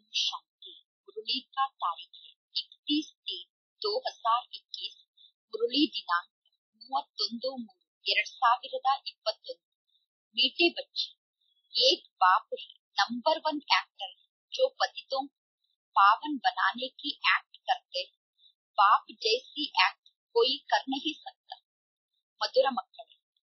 शांति मुरली का तारीख है इकतीस तीन दो हजार इक्कीस मुरली दिनांक ಮೂವತ್ತೊಂದು ಮೂರು ಎರಡ್ ಸಾವಿರದ ಇಪ್ಪತ್ತೊಂದು मीठे बच्चे एक बाप है नंबर वन एक्टर है जो पतितों को पावन बनाने की एक्ट करते हैं बाप जैसी एक्ट कोई कर नहीं सकता ಮಧುರ ಮಕ್ಕಳೇ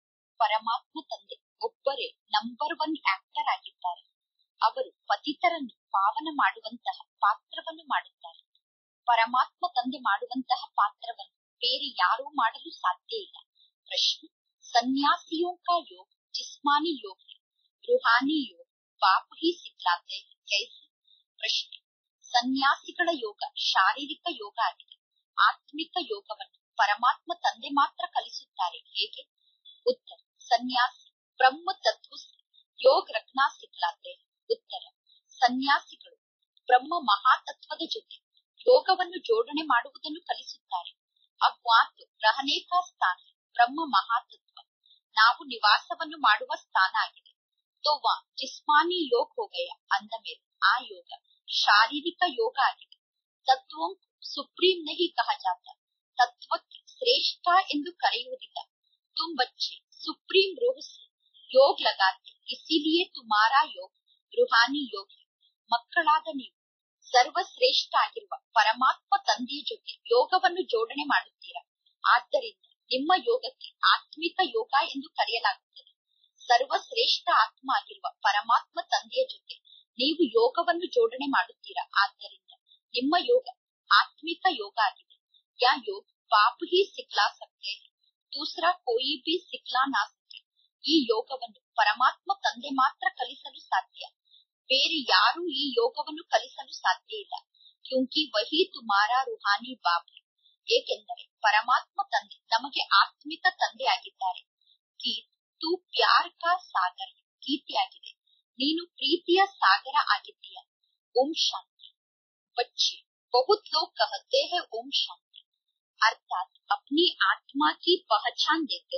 ಪರಮಾತ್ಮ ತಂದೆ ಒಬ್ಬರೇ ನಂಬರ್ ಒನ್ ಆಕ್ಟರ್ ಆಗಿದ್ದಾರೆ ಅವರು ಪತಿತರನ್ನು ಪಾವನ ಮಾಡುವಂತಹ ಪಾತ್ರವನ್ನು ಮಾಡುತ್ತಾರೆ ಪರಮಾತ್ಮ ತಂದೆ ಮಾಡುವಂತಹ ಪಾತ್ರವನ್ನು ಬೇರೆ ಯಾರೂ ಮಾಡಲು ಸಾಧ್ಯ ಇಲ್ಲ ಪ್ರಶ್ನೆ ಸನ್ಯಾಸಿಯೋ का योग जिस्मानी योग है रूहानी योग बाप ही सिखलाते हैं कैसे ಪ್ರಶ್ನೆ ಸನ್ಯಾಸಿಗಳ ಯೋಗ ಶಾರೀರಿಕ ಯೋಗ ಆಗಿದೆ ಆತ್ಮಿಕ ಯೋಗವನ್ನು ಪರಮಾತ್ಮ ತಂದೆ ಮಾತ್ರ ಕಲಿಸುತ್ತಾರೆ ಹೇಗೆ ಉತ್ತರ ಸನ್ಯಾಸಿ ಬ್ರಹ್ಮ ತತ್ವ ಯೋಗ ರತ್ನ ಸಿಕ್ಲಾತೆ ಉತ್ತರ ಸನ್ಯಾಸಿಗಳು ಬ್ರಹ್ಮ ಮಹಾತತ್ವದ ಜೊತೆ ಯೋಗವನ್ನು ಜೋಡಣೆ ಮಾಡುವುದನ್ನು ಕಲಿಸುತ್ತಾರೆ ಅಗ್ವಾತ್ ರಹನೇಕ ಸ್ಥಾನ ಬ್ರಹ್ಮ ಮಹಾತತ್ವ ನಾವು ನಿವಾಸವನ್ನು ಮಾಡುವ ಸ್ಥಾನ ಆಗಿದೆ ತೋವಾ ಜಿಸ್ಮಾನಿ ಯೋಗ ಹೋಗಯ ಅಂದ ಮೇಲೆ ಆ ಯೋಗ ಶಾರೀರಿಕ ಯೋಗ ಆಗಿದೆ ತತ್ವ ಸುಪ್ರೀಂ ನಹಿ ಕಹ ಜಾತ ತತ್ವಕ್ಕೆ ಶ್ರೇಷ್ಠ ಎಂದು ಕರೆಯುವುದಿಲ್ಲ ತುಮ್ ಬಚ್ಚೆ ಸುಪ್ರೀಂ ರೂಹ ಸೆ ಯೋಗ ಲಗಾತೆ ಇಸಿಲಿಯೇ ತುಮಾರಾ ಯೋಗ ರುಹಾನಿ ಯೋಗ ಮಕ್ಕಳಾದ ನೀವು ಸರ್ವಶ್ರೇಷ್ಠ ಆಗಿರುವ ಪರಮಾತ್ಮ ತಂದೆಯ ಜೊತೆ ಯೋಗವನ್ನು ಜೋಡಣೆ ಮಾಡುತ್ತೀರಾ ಆದ್ದರಿಂದ ನಿಮ್ಮ ಯೋಗಕ್ಕೆ ಆತ್ಮಿಕ ಯೋಗ ಎಂದು ಕರೆಯಲಾಗುತ್ತದೆ ಸರ್ವಶ್ರೇಷ್ಠ ಆತ್ಮ ಆಗಿರುವ ಪರಮಾತ್ಮ ತಂದೆಯ ಜೊತೆ ನೀವು ಯೋಗವನ್ನು ಜೋಡಣೆ ಮಾಡುತ್ತೀರಾ ಆದ್ದರಿಂದ ನಿಮ್ಮ ಯೋಗ ಆತ್ಮಿಕ ಯೋಗ ಆಗಿದೆ ಯಾ ಯೋಗ ಪಾಪ ಹಿ ಸಿಕ್ಲಾ ಸಕ್ತೆ ದೂಸರಾ ಕೋಯಿ ಬಿ ಸಿಕ್ಲಾ ನಾ ಸಕೆ ಈ ಯೋಗವನ್ನು ಪರಮಾತ್ಮ ತಂದೆ ಮಾತ್ರ ಕಲಿಸಲು ಸಾಧ್ಯ ಬೇರೆ ಯಾರೂ ಈ ಯೋಗವನ್ನು ಕಲಿಸಲು ಸಾಧ್ಯ ಇಲ್ಲ ಕ್ಯೂಂಕಿ ವಹಿ ತುಮಾರಾ ರುಹಾನಿ ಬಾಬ್ ಏಕೆಂದರೆ ಪರಮಾತ್ಮ ತಂದೆ ನಮಗೆ ಆತ್ಮಿಕ ತಂದೆ ಆಗಿದ್ದಾರೆ ಗೀತ್ ತು ಪ್ಯಾರ್ ಕಾ ಸಾಗರ ಗೀತೆಯಾಗಿದೆ ನೀನು ಪ್ರೀತಿಯ ಸಾಗರ ಆಗಿದ್ದೀಯ ಓಂ ಶಾಂತಿ ಬಚ್ಚೆ ಬಹುತ್ ಲೋಗ್ ಕಹತೆ ಹೈ ಓಂ ಶಾಂತಿ ಅರ್ಥಾತ್ ಅಪ್ನಿ ಆತ್ಮ ಕಿ ಪಹಚಾನ್ ದೇತೆ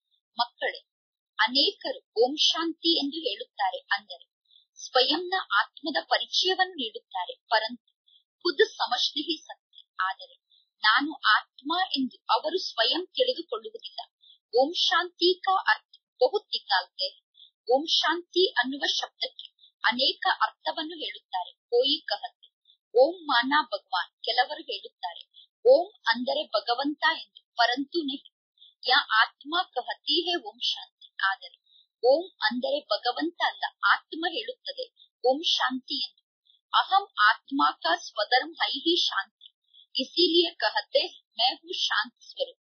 ಮಕ್ಕಳೇ ಅನೇಕರು ಓಂ ಶಾಂತಿ ಎಂದು ಹೇಳುತ್ತಾರೆ ಅಂದರೆ ಸ್ವಯಂನ ಆತ್ಮದ ಪರಿಚಯವನ್ನು ನೀಡುತ್ತಾರೆ ಪರಂತು ಖುದ್ ಸಮಜ್ನೆ ಹಿ ಸತ್ಯ ಆದರೆ ನಾನು ಆತ್ಮ ಎಂದು ಅವರು ಸ್ವಯಂ ತಿಳಿದುಕೊಳ್ಳುವುದಿಲ್ಲ ಓಂ ಶಾಂತಿ ಕಾ ಅರ್ಥ ಬಹುತ್ ನಿಕಾಲ್ತೆ ಓಂ ಶಾಂತಿ ಅನ್ನುವ ಶಬ್ದಕ್ಕೆ ಅನೇಕ ಅರ್ಥವನ್ನು ಹೇಳುತ್ತಾರೆ ಕೋಯಿ ಕಹತೆ ಓಂ ಮಾನಾ ಭಗವಾನ್ ಕೆಲವರು ಹೇಳುತ್ತಾರೆ ಓಂ ಅಂದರೆ ಭಗವಂತ ಎಂದು ಪರಂತು ನಹಿ ಯಾ ಆತ್ಮ ಕಹತಿ ಹೇ ಓಂ ಶಾಂತಿ ಆದರೆ ಓಂ ಅಂದರೆ ಭಗವಂತ ಅಲ್ಲ ಆತ್ಮ ಹೇಳುತ್ತದೆ ಓಂ ಶಾಂತಿ ಎಂದು ಅಹಂ ಆತ್ಮ ಕಾ ಸ್ವಧರ್ಮ ಹೈ ಹಿ ಶಾಂತಿ ಇಸಿಲಿಯೇ ಕಹತೆ ಮೈ ಹೂ ಶಾಂತಿ ಸ್ವರೂಪ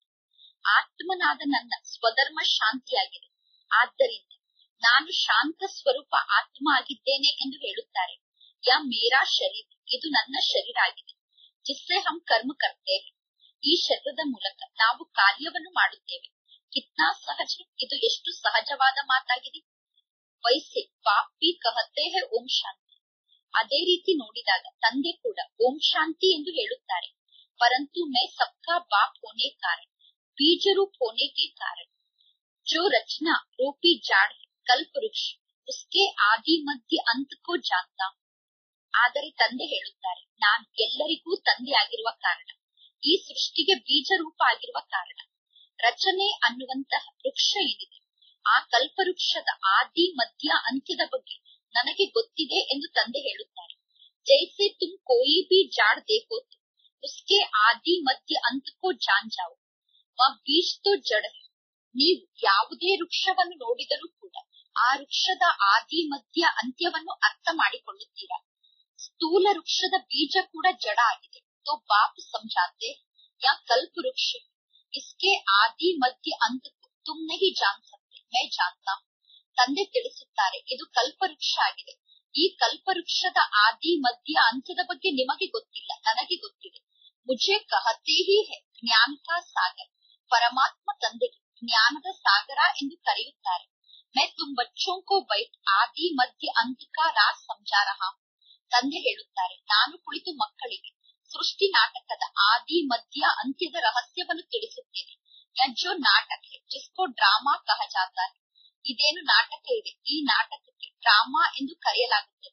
ಆತ್ಮನಾದ ನನ್ನ ಸ್ವಧರ್ಮ ಶಾಂತಿಯಾಗಿದೆ ಆದ್ದರಿಂದ ನಾನು ಶಾಂತ ಸ್ವರೂಪ ಆತ್ಮ ಆಗಿದ್ದೇನೆ ಎಂದು ಹೇಳುತ್ತಾರೆ ಯಾ ಮೇರಾ ಶರೀರ ಇದು ನನ್ನ ಶರೀರ ಆಗಿದೆ ಜಿಸ್ಸೆ ಹಮ್ ಕರ್ಮ ಕರ್ತೇವೆ ಈ ಶರೀರದ ಮೂಲಕ ನಾವು ಕಾರ್ಯವನ್ನು ಮಾಡುತ್ತೇವೆ ಕಿತ್ನಾ ಸಹಜ ಇದು ಎಷ್ಟು ಸಹಜವಾದ ಮಾತಾಗಿದೆ ವೈಸೆ ಪಾಪಿ ಕಹತೆ ಹೇ ಓಂ ಶಾಂತಿ ಅದೇ ರೀತಿ ನೋಡಿದಾಗ ತಂದೆ ಕೂಡ ಓಂ ಶಾಂತಿ ಎಂದು ಹೇಳುತ್ತಾರೆ ಪರಂತು ಮೈ ಸಬ್ಕಾ ಬಾಪ್ ಹೋನೆ ಕಾರಣ ಬೀಜ ರೂಪ್ ಹೋನೆ ಕೆ ಕಾರಣ जो रचना रूपी जाड़ है कल्प वृक्ष उसके ಆದಿ ಮಧ್ಯ ಅಂತಕ್ಕೂ ಜಾಂತ ಆದರೆ ತಂದೆ ಹೇಳುತ್ತಾರೆ ನಾನು ಎಲ್ಲರಿಗೂ ತಂದೆ ಆಗಿರುವ ಕಾರಣ ಈ ಸೃಷ್ಟಿಗೆ ಬೀಜ ರೂಪ ಆಗಿರುವ ಕಾರಣ ರಚನೆ ಅನ್ನುವಂತಹ ವೃಕ್ಷ ಏನಿದೆ ಆ ಕಲ್ಪವೃಕ್ಷದ ಆದಿ ಮಧ್ಯ ಅಂತ್ಯದ ಬಗ್ಗೆ ನನಗೆ ಗೊತ್ತಿದೆ ಎಂದು ತಂದೆ ಹೇಳುತ್ತಾರೆ ಜೈಸೆ ತುಮ್ ಕೋಯಿ ಬಿ ಜಾಡ್ ದೇಖೋ ಉಸ್ಕೆ ಆದಿ ಮಧ್ಯ ಅಂತಕ್ಕೋ ಜಾನ್ ಜಾವು ವ ಬೀಜ್ ತೋ ಜಡ ಹೈ ನೀವು ಯಾವುದೇ ವೃಕ್ಷವನ್ನು ನೋಡಿದರೂ ಕೂಡ ಆ ವೃಕ್ಷದ ಆದಿ ಮಧ್ಯ ಅಂತ್ಯವನ್ನು ಅರ್ಥ ಮಾಡಿಕೊಳ್ಳುತ್ತೀರಾ ಸ್ಥೂಲ ವೃಕ್ಷದ ಬೀಜ ಕೂಡ ಜಡ ಆಗಿದೆ ತೋ ಬಾಪ್ ಸಮझाते ಯಾ ಕಲ್ಪ ವೃಕ್ಷ ಇಸ್ಕೆ ಆದಿ ಮಧ್ಯ ಅಂತ ತುಮ್ ನಹಿ ಜಾನ್ ಸಕ್ತೆ ಮೈ ಜಾನ್ತಾ ತಂದೆ ತಿಳಿಸುತ್ತಾರೆ ಇದು ಕಲ್ಪವೃಕ್ಷ ಆಗಿದೆ ಈ ಕಲ್ಪವೃಕ್ಷದ ಆದಿ ಮಧ್ಯ ಅಂತ್ಯದ ಬಗ್ಗೆ ನಿಮಗೆ ಗೊತ್ತಿಲ್ಲ ನನಗೆ ಗೊತ್ತಿದೆ ಮುಜೆ ಕಹತೆ ಹಿ ಹೇ ಜ್ಞಾನ ಕಾ ಸಾಗರ್ ಪರಮಾತ್ಮ ತಂದೆಗೆ ಜ್ಞಾನದ ಸಾಗರ ಎಂದು ಕರೆಯುತ್ತಾರೆ ಮೈ ತುಮ್ ಬಚ್ಚೋಂ ಕೋ ಬೈಟ್ ಆದಿ ಮಧ್ಯ ಅಂತ್ ಕಾ ರಾಜ್ ಸಮझा ರಹಾ ತಂದೆ ಹೇಳುತ್ತಾರೆ ನಾನು ಕುಳಿತು ಮಕ್ಕಳಿಗೆ ಸೃಷ್ಟಿ ನಾಟಕದ ಆದಿ ಮಧ್ಯ ಅಂತ್ಯದ ರಹಸ್ಯವನ್ನು ತಿಳಿಸುತ್ತೇನೆ ಯಜ್ಜೋ ನಾಟಕ ಜಿಸ್ಕೋ ಡ್ರಾಮಾ ಕಹ ಜಾತಾ ಇದೇನು ನಾಟಕ ಇದೆ ಈ ನಾಟಕಕ್ಕೆ ಡ್ರಾಮಾ ಎಂದು ಕರೆಯಲಾಗುತ್ತದೆ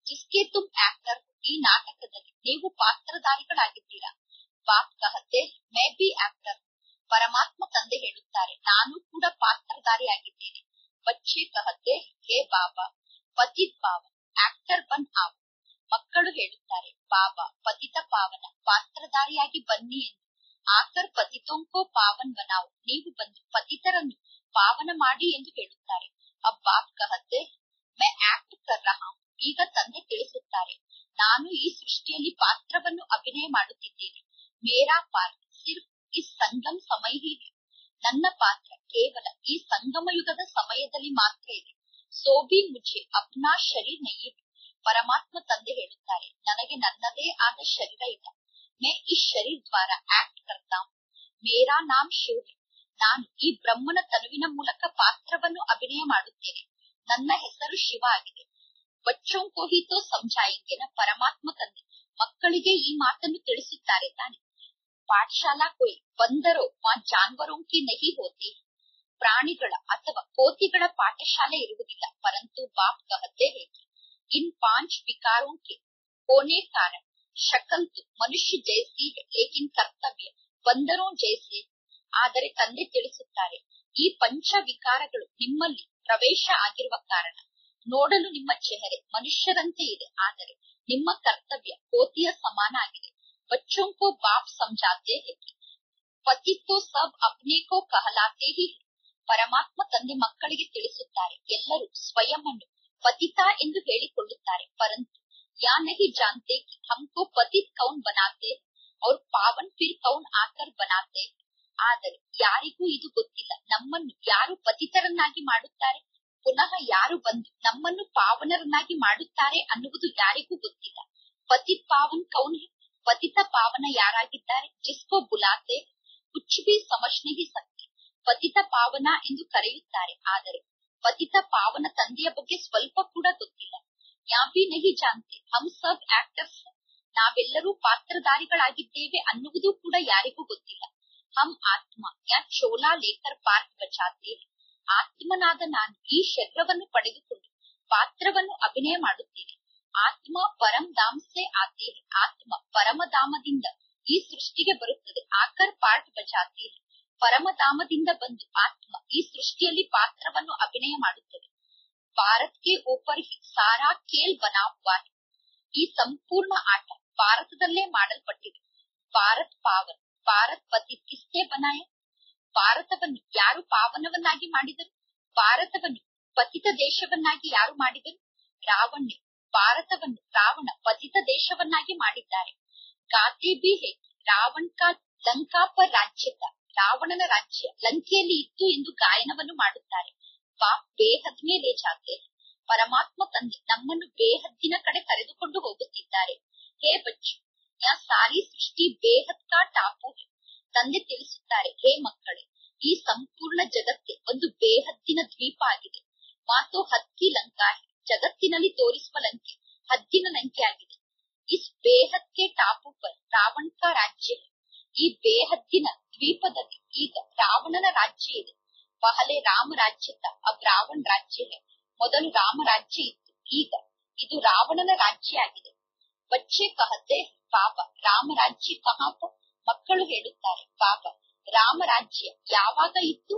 ಜಿಸ್ಕೆ ತುಮ್ ಆಕ್ಟರ್ ಈ ನಾಟಕದಲ್ಲಿ ನೀವು ಪಾತ್ರಧಾರಿಗಳಾಗಿದ್ದೀರಾ ಬಾಪ್ ಕಹತೆ ಮೇ ಬಿ ಆಕ್ಟರ್ ಪರಮಾತ್ಮ ತಂದೆ ಹೇಳುತ್ತಾರೆ ನಾನು ಕೂಡ ಪಾತ್ರಧಾರಿಯಾಗಿದ್ದೇನೆ ಬಚ್ಚೆ ಕಹತೆ ಹೇ ಬಾಬಾ ಪತಿತ್ ಪಾವನ್ ಆಕ್ಟರ್ ಬನ್ ಆವು ಮಕ್ಕಳು ಹೇಳುತ್ತಾರೆ ಬಾಬಾ ಪತಿತ ಪಾವನ ಪಾತ್ರಧಾರಿಯಾಗಿ ಬನ್ನಿ ಎಂದು ಆಕರ್ ಪತಿತೋಂಕೋ ಪಾವನ್ ಬನಾವು ನೀವು ಬಂದು ಪತಿತರನ್ನು ಪಾವನ ಮಾಡಿ ಎಂದು ಹೇಳುತ್ತಾರೆ ಅಬ್ ಬಾಪ್ ಕಹತೆ ಮೇ ಆಕ್ಟ್ ಕರ್ ರಹಾ ಹೂಂ. ಈಗ ತಂದೆ ತಿಳಿಸುತ್ತಾರೆ ನಾನು ಈ ಸೃಷ್ಟಿಯಲ್ಲಿ ಪಾತ್ರವನ್ನು ಅಭಿನಯ ಮಾಡುತ್ತಿದ್ದೇನೆ ಮೇರಾ ಪಾತ್ರ ಸಿರ್ಫ್ ಈ ಸಂಗಮ್ ಸಮಯ ಹಿ ಹೈ. ನನ್ನ ಪಾತ್ರ ಕೇವಲ ಈ ಸಂಗಮ ಯುಗದ ಸಮಯದಲ್ಲಿ ಮಾತ್ರ ಇದೆ ಸೋಬಿ ಮುझे ಅಪ್ನಾ ಶರೀರ್ ನಹೀ ಹೈ. ಪರಮಾತ್ಮ ತಂದೆ ಹೇಳುತ್ತಾರೆ ನನಗೆ ನನ್ನದೇ ಆದ ಶರೀರ ಇಲ್ಲ ಮೇ ಈ ಶರೀರ್ ದ್ವಾರ ಆಕ್ಟ್ ಕರ್ತಾ ಹೂಂ. ಮೇರಾ ನಾಮ್ ಶಿವ್ ಹೈ. ನಾನು ಈ ಬ್ರಹ್ಮನ ತನುವಿನ ಮೂಲಕ ಪಾತ್ರವನ್ನು ಅಭಿನಯ ಮಾಡುತ್ತೇನೆ ನನ್ನ ಹೆಸರು ಶಿವ ಆಗಿದೆ ಬಚ್ಚೋಂ ಕೋ ಹಿ ತೋ ಸಮझाएंगे ನ ಪರಮಾತ್ಮ ತಂದೆ ಮಕ್ಕಳಿಗೆ ಈ ಮಾತನ್ನು ತಿಳಿಸುತ್ತಾರೆ ತಾನೆ ಪಾಠಶಾಲಾ ಕೊಯ್ ಬಂದರೋ ವಾ ಜಾನ್ವರೋಂ ಕಿ ನಹಿ ಹೋತಿ ಪ್ರಾಣಿಗಳ ಅಥವಾ ಕೋತಿಗಳ ಪಾಠಶಾಲೆ ಇರುವುದಿಲ್ಲ ಪರಂತು ಬಾಪ್ ಕಹತೆ ಹೇ ಕಿ इन पांच विकारों के होने कारण शक्ल तो मनुष्य जैसी है लेकिन ಕರ್ತವ್ಯ ಬಂದರೋ ಜೈಸೆ ಆದರೆ ತಂದೆ ತಿಳಿಸುತ್ತಾರೆ ಈ ಪಂಚ ವಿಕಾರಗಳು ನಿಮ್ಮಲ್ಲಿ ಪ್ರವೇಶ ಆಗಿರುವ ಕಾರಣ ನೋಡಲು ನಿಮ್ಮ ಚೆಹರೆ ಮನುಷ್ಯರಂತೆ ಇದೆ ಆದರೆ ನಿಮ್ಮ ಕರ್ತವ್ಯ ಕೋತಿಯ ಸಮಾನ ಆಗಿದೆ ಬಚ್ಚೋं को बाप समझाते हैं कि ಪತಿ तो सब अपने को कहलाते ही है. ಪರಮಾತ್ಮ ತಂದೆ ಮಕ್ಕಳಿಗೆ ತಿಳಿಸುತ್ತಾರೆ ಎಲ್ಲರೂ ಸ್ವಯಂ ಅನ್ನು ಪತಿತ ಎಂದು ಹೇಳಿಕೊಳ್ಳುತ್ತಾರೆ ಪರಂತು ಯಾ ನಹಿ ಜಾನ್ತೆ ಕಿ ಹಮ್ಕೋ ಪತಿತ್ ಕೌನ್ ಬನಾತೆ ಹೈ और ಪಾವನ್ ಫಿರ್ ಕೌನ್ ಆಕರ್ ಬನಾತೆ ಹೈ. ಆದರೆ ಯಾರಿಗೂ ಇದು ಗೊತ್ತಿಲ್ಲ ನಮ್ಮನ್ನು ಯಾರು ಪತಿತರನ್ನಾಗಿ ಮಾಡುತ್ತಾರೆ ಪುನಃ ಯಾರು ಬಂದು ನಮ್ಮನ್ನು ಪಾವನರನ್ನಾಗಿ ಮಾಡುತ್ತಾರೆ ಅನ್ನುವುದು ಯಾರಿಗೂ ಗೊತ್ತಿಲ್ಲ ಪತಿತ್ ಪಾವನ್ ಕೌನ್ ಹೈ ಪತಿತ ಪಾವನ ಯಾರಾಗಿದ್ದಾರೆ ಜಿಸ್ಕೋ ಬುಲಾತೆ ಕುಚ್ ಭಿ ಸಮಜ್ ನಹಿ ಸಕ್ತೆ ಪತಿತ ಪಾವನ ಎಂದು ಕರೆಯುತ್ತಾರೆ ಆದರೆ ಪತಿತ ಪಾವನ ತಂದೆಯ ಬಗ್ಗೆ ಸ್ವಲ್ಪ ಕೂಡ ಗೊತ್ತಿಲ್ಲ ಯಾ ಭಿ ನಹಿ ಜಾನ್ತೆ ಹಮ್ ಸಬ್ ಆಕ್ಟರ್ಸ್ ನಾವೆಲ್ಲರೂ ಪಾತ್ರಧಾರಿಗಳಾಗಿದ್ದೇವೆ ಅನ್ನುವುದು ಕೂಡ ಯಾರಿಗೂ ಗೊತ್ತಿಲ್ಲ ಹಮ್ ಆತ್ಮ ಯಾ ಚೋಲಾ ಲೇಕರ್ ಪಾರ್ಕ್ ಬಚಾತೆ ಹೈ. ಆತ್ಮನಾದ ನಾನು ಈ ಶರೀರವನ್ನು ಪಡೆದುಕೊಂಡು ಪಾತ್ರವನ್ನು ಅಭಿನಯ ಮಾಡುತ್ತೇನೆ ಆತ್ಮ ಪರಂ ಧಾಮ್ ಸೆ ಆತೆ ಹೈ. ಆತ್ಮ ಪರಮಧಾಮದಿಂದ ಈ ಸೃಷ್ಟಿಗೆ ಬರುತ್ತದೆ ಆಕರ್ ಪಾಠ ಬಜಾತೆ ಹೈ. ಪರಮಧಾಮದಿಂದ ಬಂದು ಆತ್ಮ ಈ ಸೃಷ್ಟಿಯಲ್ಲಿ ಪಾತ್ರವನ್ನು ಅಭಿನಯ ಮಾಡುತ್ತದೆ ಭಾರತ್ ಕೆ ಊಪರ್ ಹಿ ಸಾರಾ ಖೇಲ್ ಬನಾ ಹುವಾ ಹೈ. ಈ ಸಂಪೂರ್ಣ ಆಟ ಭಾರತದಲ್ಲೇ ಮಾಡಲ್ಪಟ್ಟಿದೆ ಭಾರತ್ ಪಾವನ್ ಭಾರತ್ ಪತಿ ಕಿಸ್ತೆ ಬನಾಯ ಭಾರತವನ್ನು ಯಾರು ಪಾವನವನ್ನಾಗಿ ಮಾಡಿದರು ಭಾರತವನ್ನು ಪತಿತ ದೇಶವನ್ನಾಗಿ ಯಾರು ಮಾಡಿದರು ರಾವಣ್ಯ ಭಾರತವನ್ನು ರಾವಣ ಪತಿತ ದೇಶವನ್ನಾಗಿ ಮಾಡಿದ್ದಾರೆ ಗಾತೆ ಬಿ ಹೇ ರಾವಣ್ ಕಾ ಲಂಕಾ ಪರ್ ರಾಜ್ಯದ ರಾವಣನ ರಾಜ್ಯ ಲಂಕೆಯಲ್ಲಿ ಇತ್ತು ಎಂದು ಗಾಯನವನ್ನು ಮಾಡುತ್ತಾರೆ ಬಾಪ್ ಬೇಹದ್ ಮೇಲೆ ಜಾತೆ ಹೈ. ಪರಮಾತ್ಮ ತಂದೆ ನಮ್ಮನ್ನು ಬೇಹದ್ದಿನ ಕಡೆ ಕರೆದುಕೊಂಡು ಹೋಗುತ್ತಿದ್ದಾರೆ ಹೇ ಬಚ್ಚು ಯಾ ಸಾರಿ ಸೃಷ್ಟಿ ಬೇಹದ್ ಕಾ ಟಾಪು ಹೈ. ತಂದೆ ತಿಳಿಸುತ್ತಾರೆ ಹೇ ಮಕ್ಕಳೇ ಈ ಸಂಪೂರ್ಣ ಜಗತ್ತೇ ಒಂದು ಬೇಹದ್ದಿನ ದ್ವೀಪ ಆಗಿದೆ ಮಾತು ಹತ್ತಿ ಲಂಕಾ ಹೈ. ಜಗತ್ತಿನಲ್ಲಿ ತೋರಿಸುವ ಲಂಕೆ ಹದ್ದಿನ ಲಂಕೆ ಆಗಿದೆ ಇಸ್ ಬೇಹದ್ ಕೆ ಟಾಪು ಪರ್ ರಾವಣ್ ಕಾ ರಾಜ್ಯ ಹೈ. ಈ ಬೇಹದ್ದಿನ ದ್ವೀಪದಲ್ಲಿ ಈಗ ರಾವಣನ ರಾಜ್ಯ ಇದೆ ಪಹಲೆ ರಾಮ ರಾಜ್ಯ ತ ಅಬ್ ರಾವಣ್ ರಾಜ್ಯ ಹೈ ಮೊದಲು ರಾಮ ರಾಜ್ಯ ಇತ್ತು ಈಗ ಇದು ರಾವಣನ ರಾಜ್ಯ ಆಗಿದೆ ಬಚ್ಚೆ ಕಹತೆ ಬಾಬಾ ರಾಮ ರಾಜ್ಯ ಕಹಾಪ ಮಕ್ಕಳು ಹೇಳುತ್ತಾರೆ ಬಾಬಾ ರಾಮ ರಾಜ್ಯ ಯಾವಾಗ ಇತ್ತು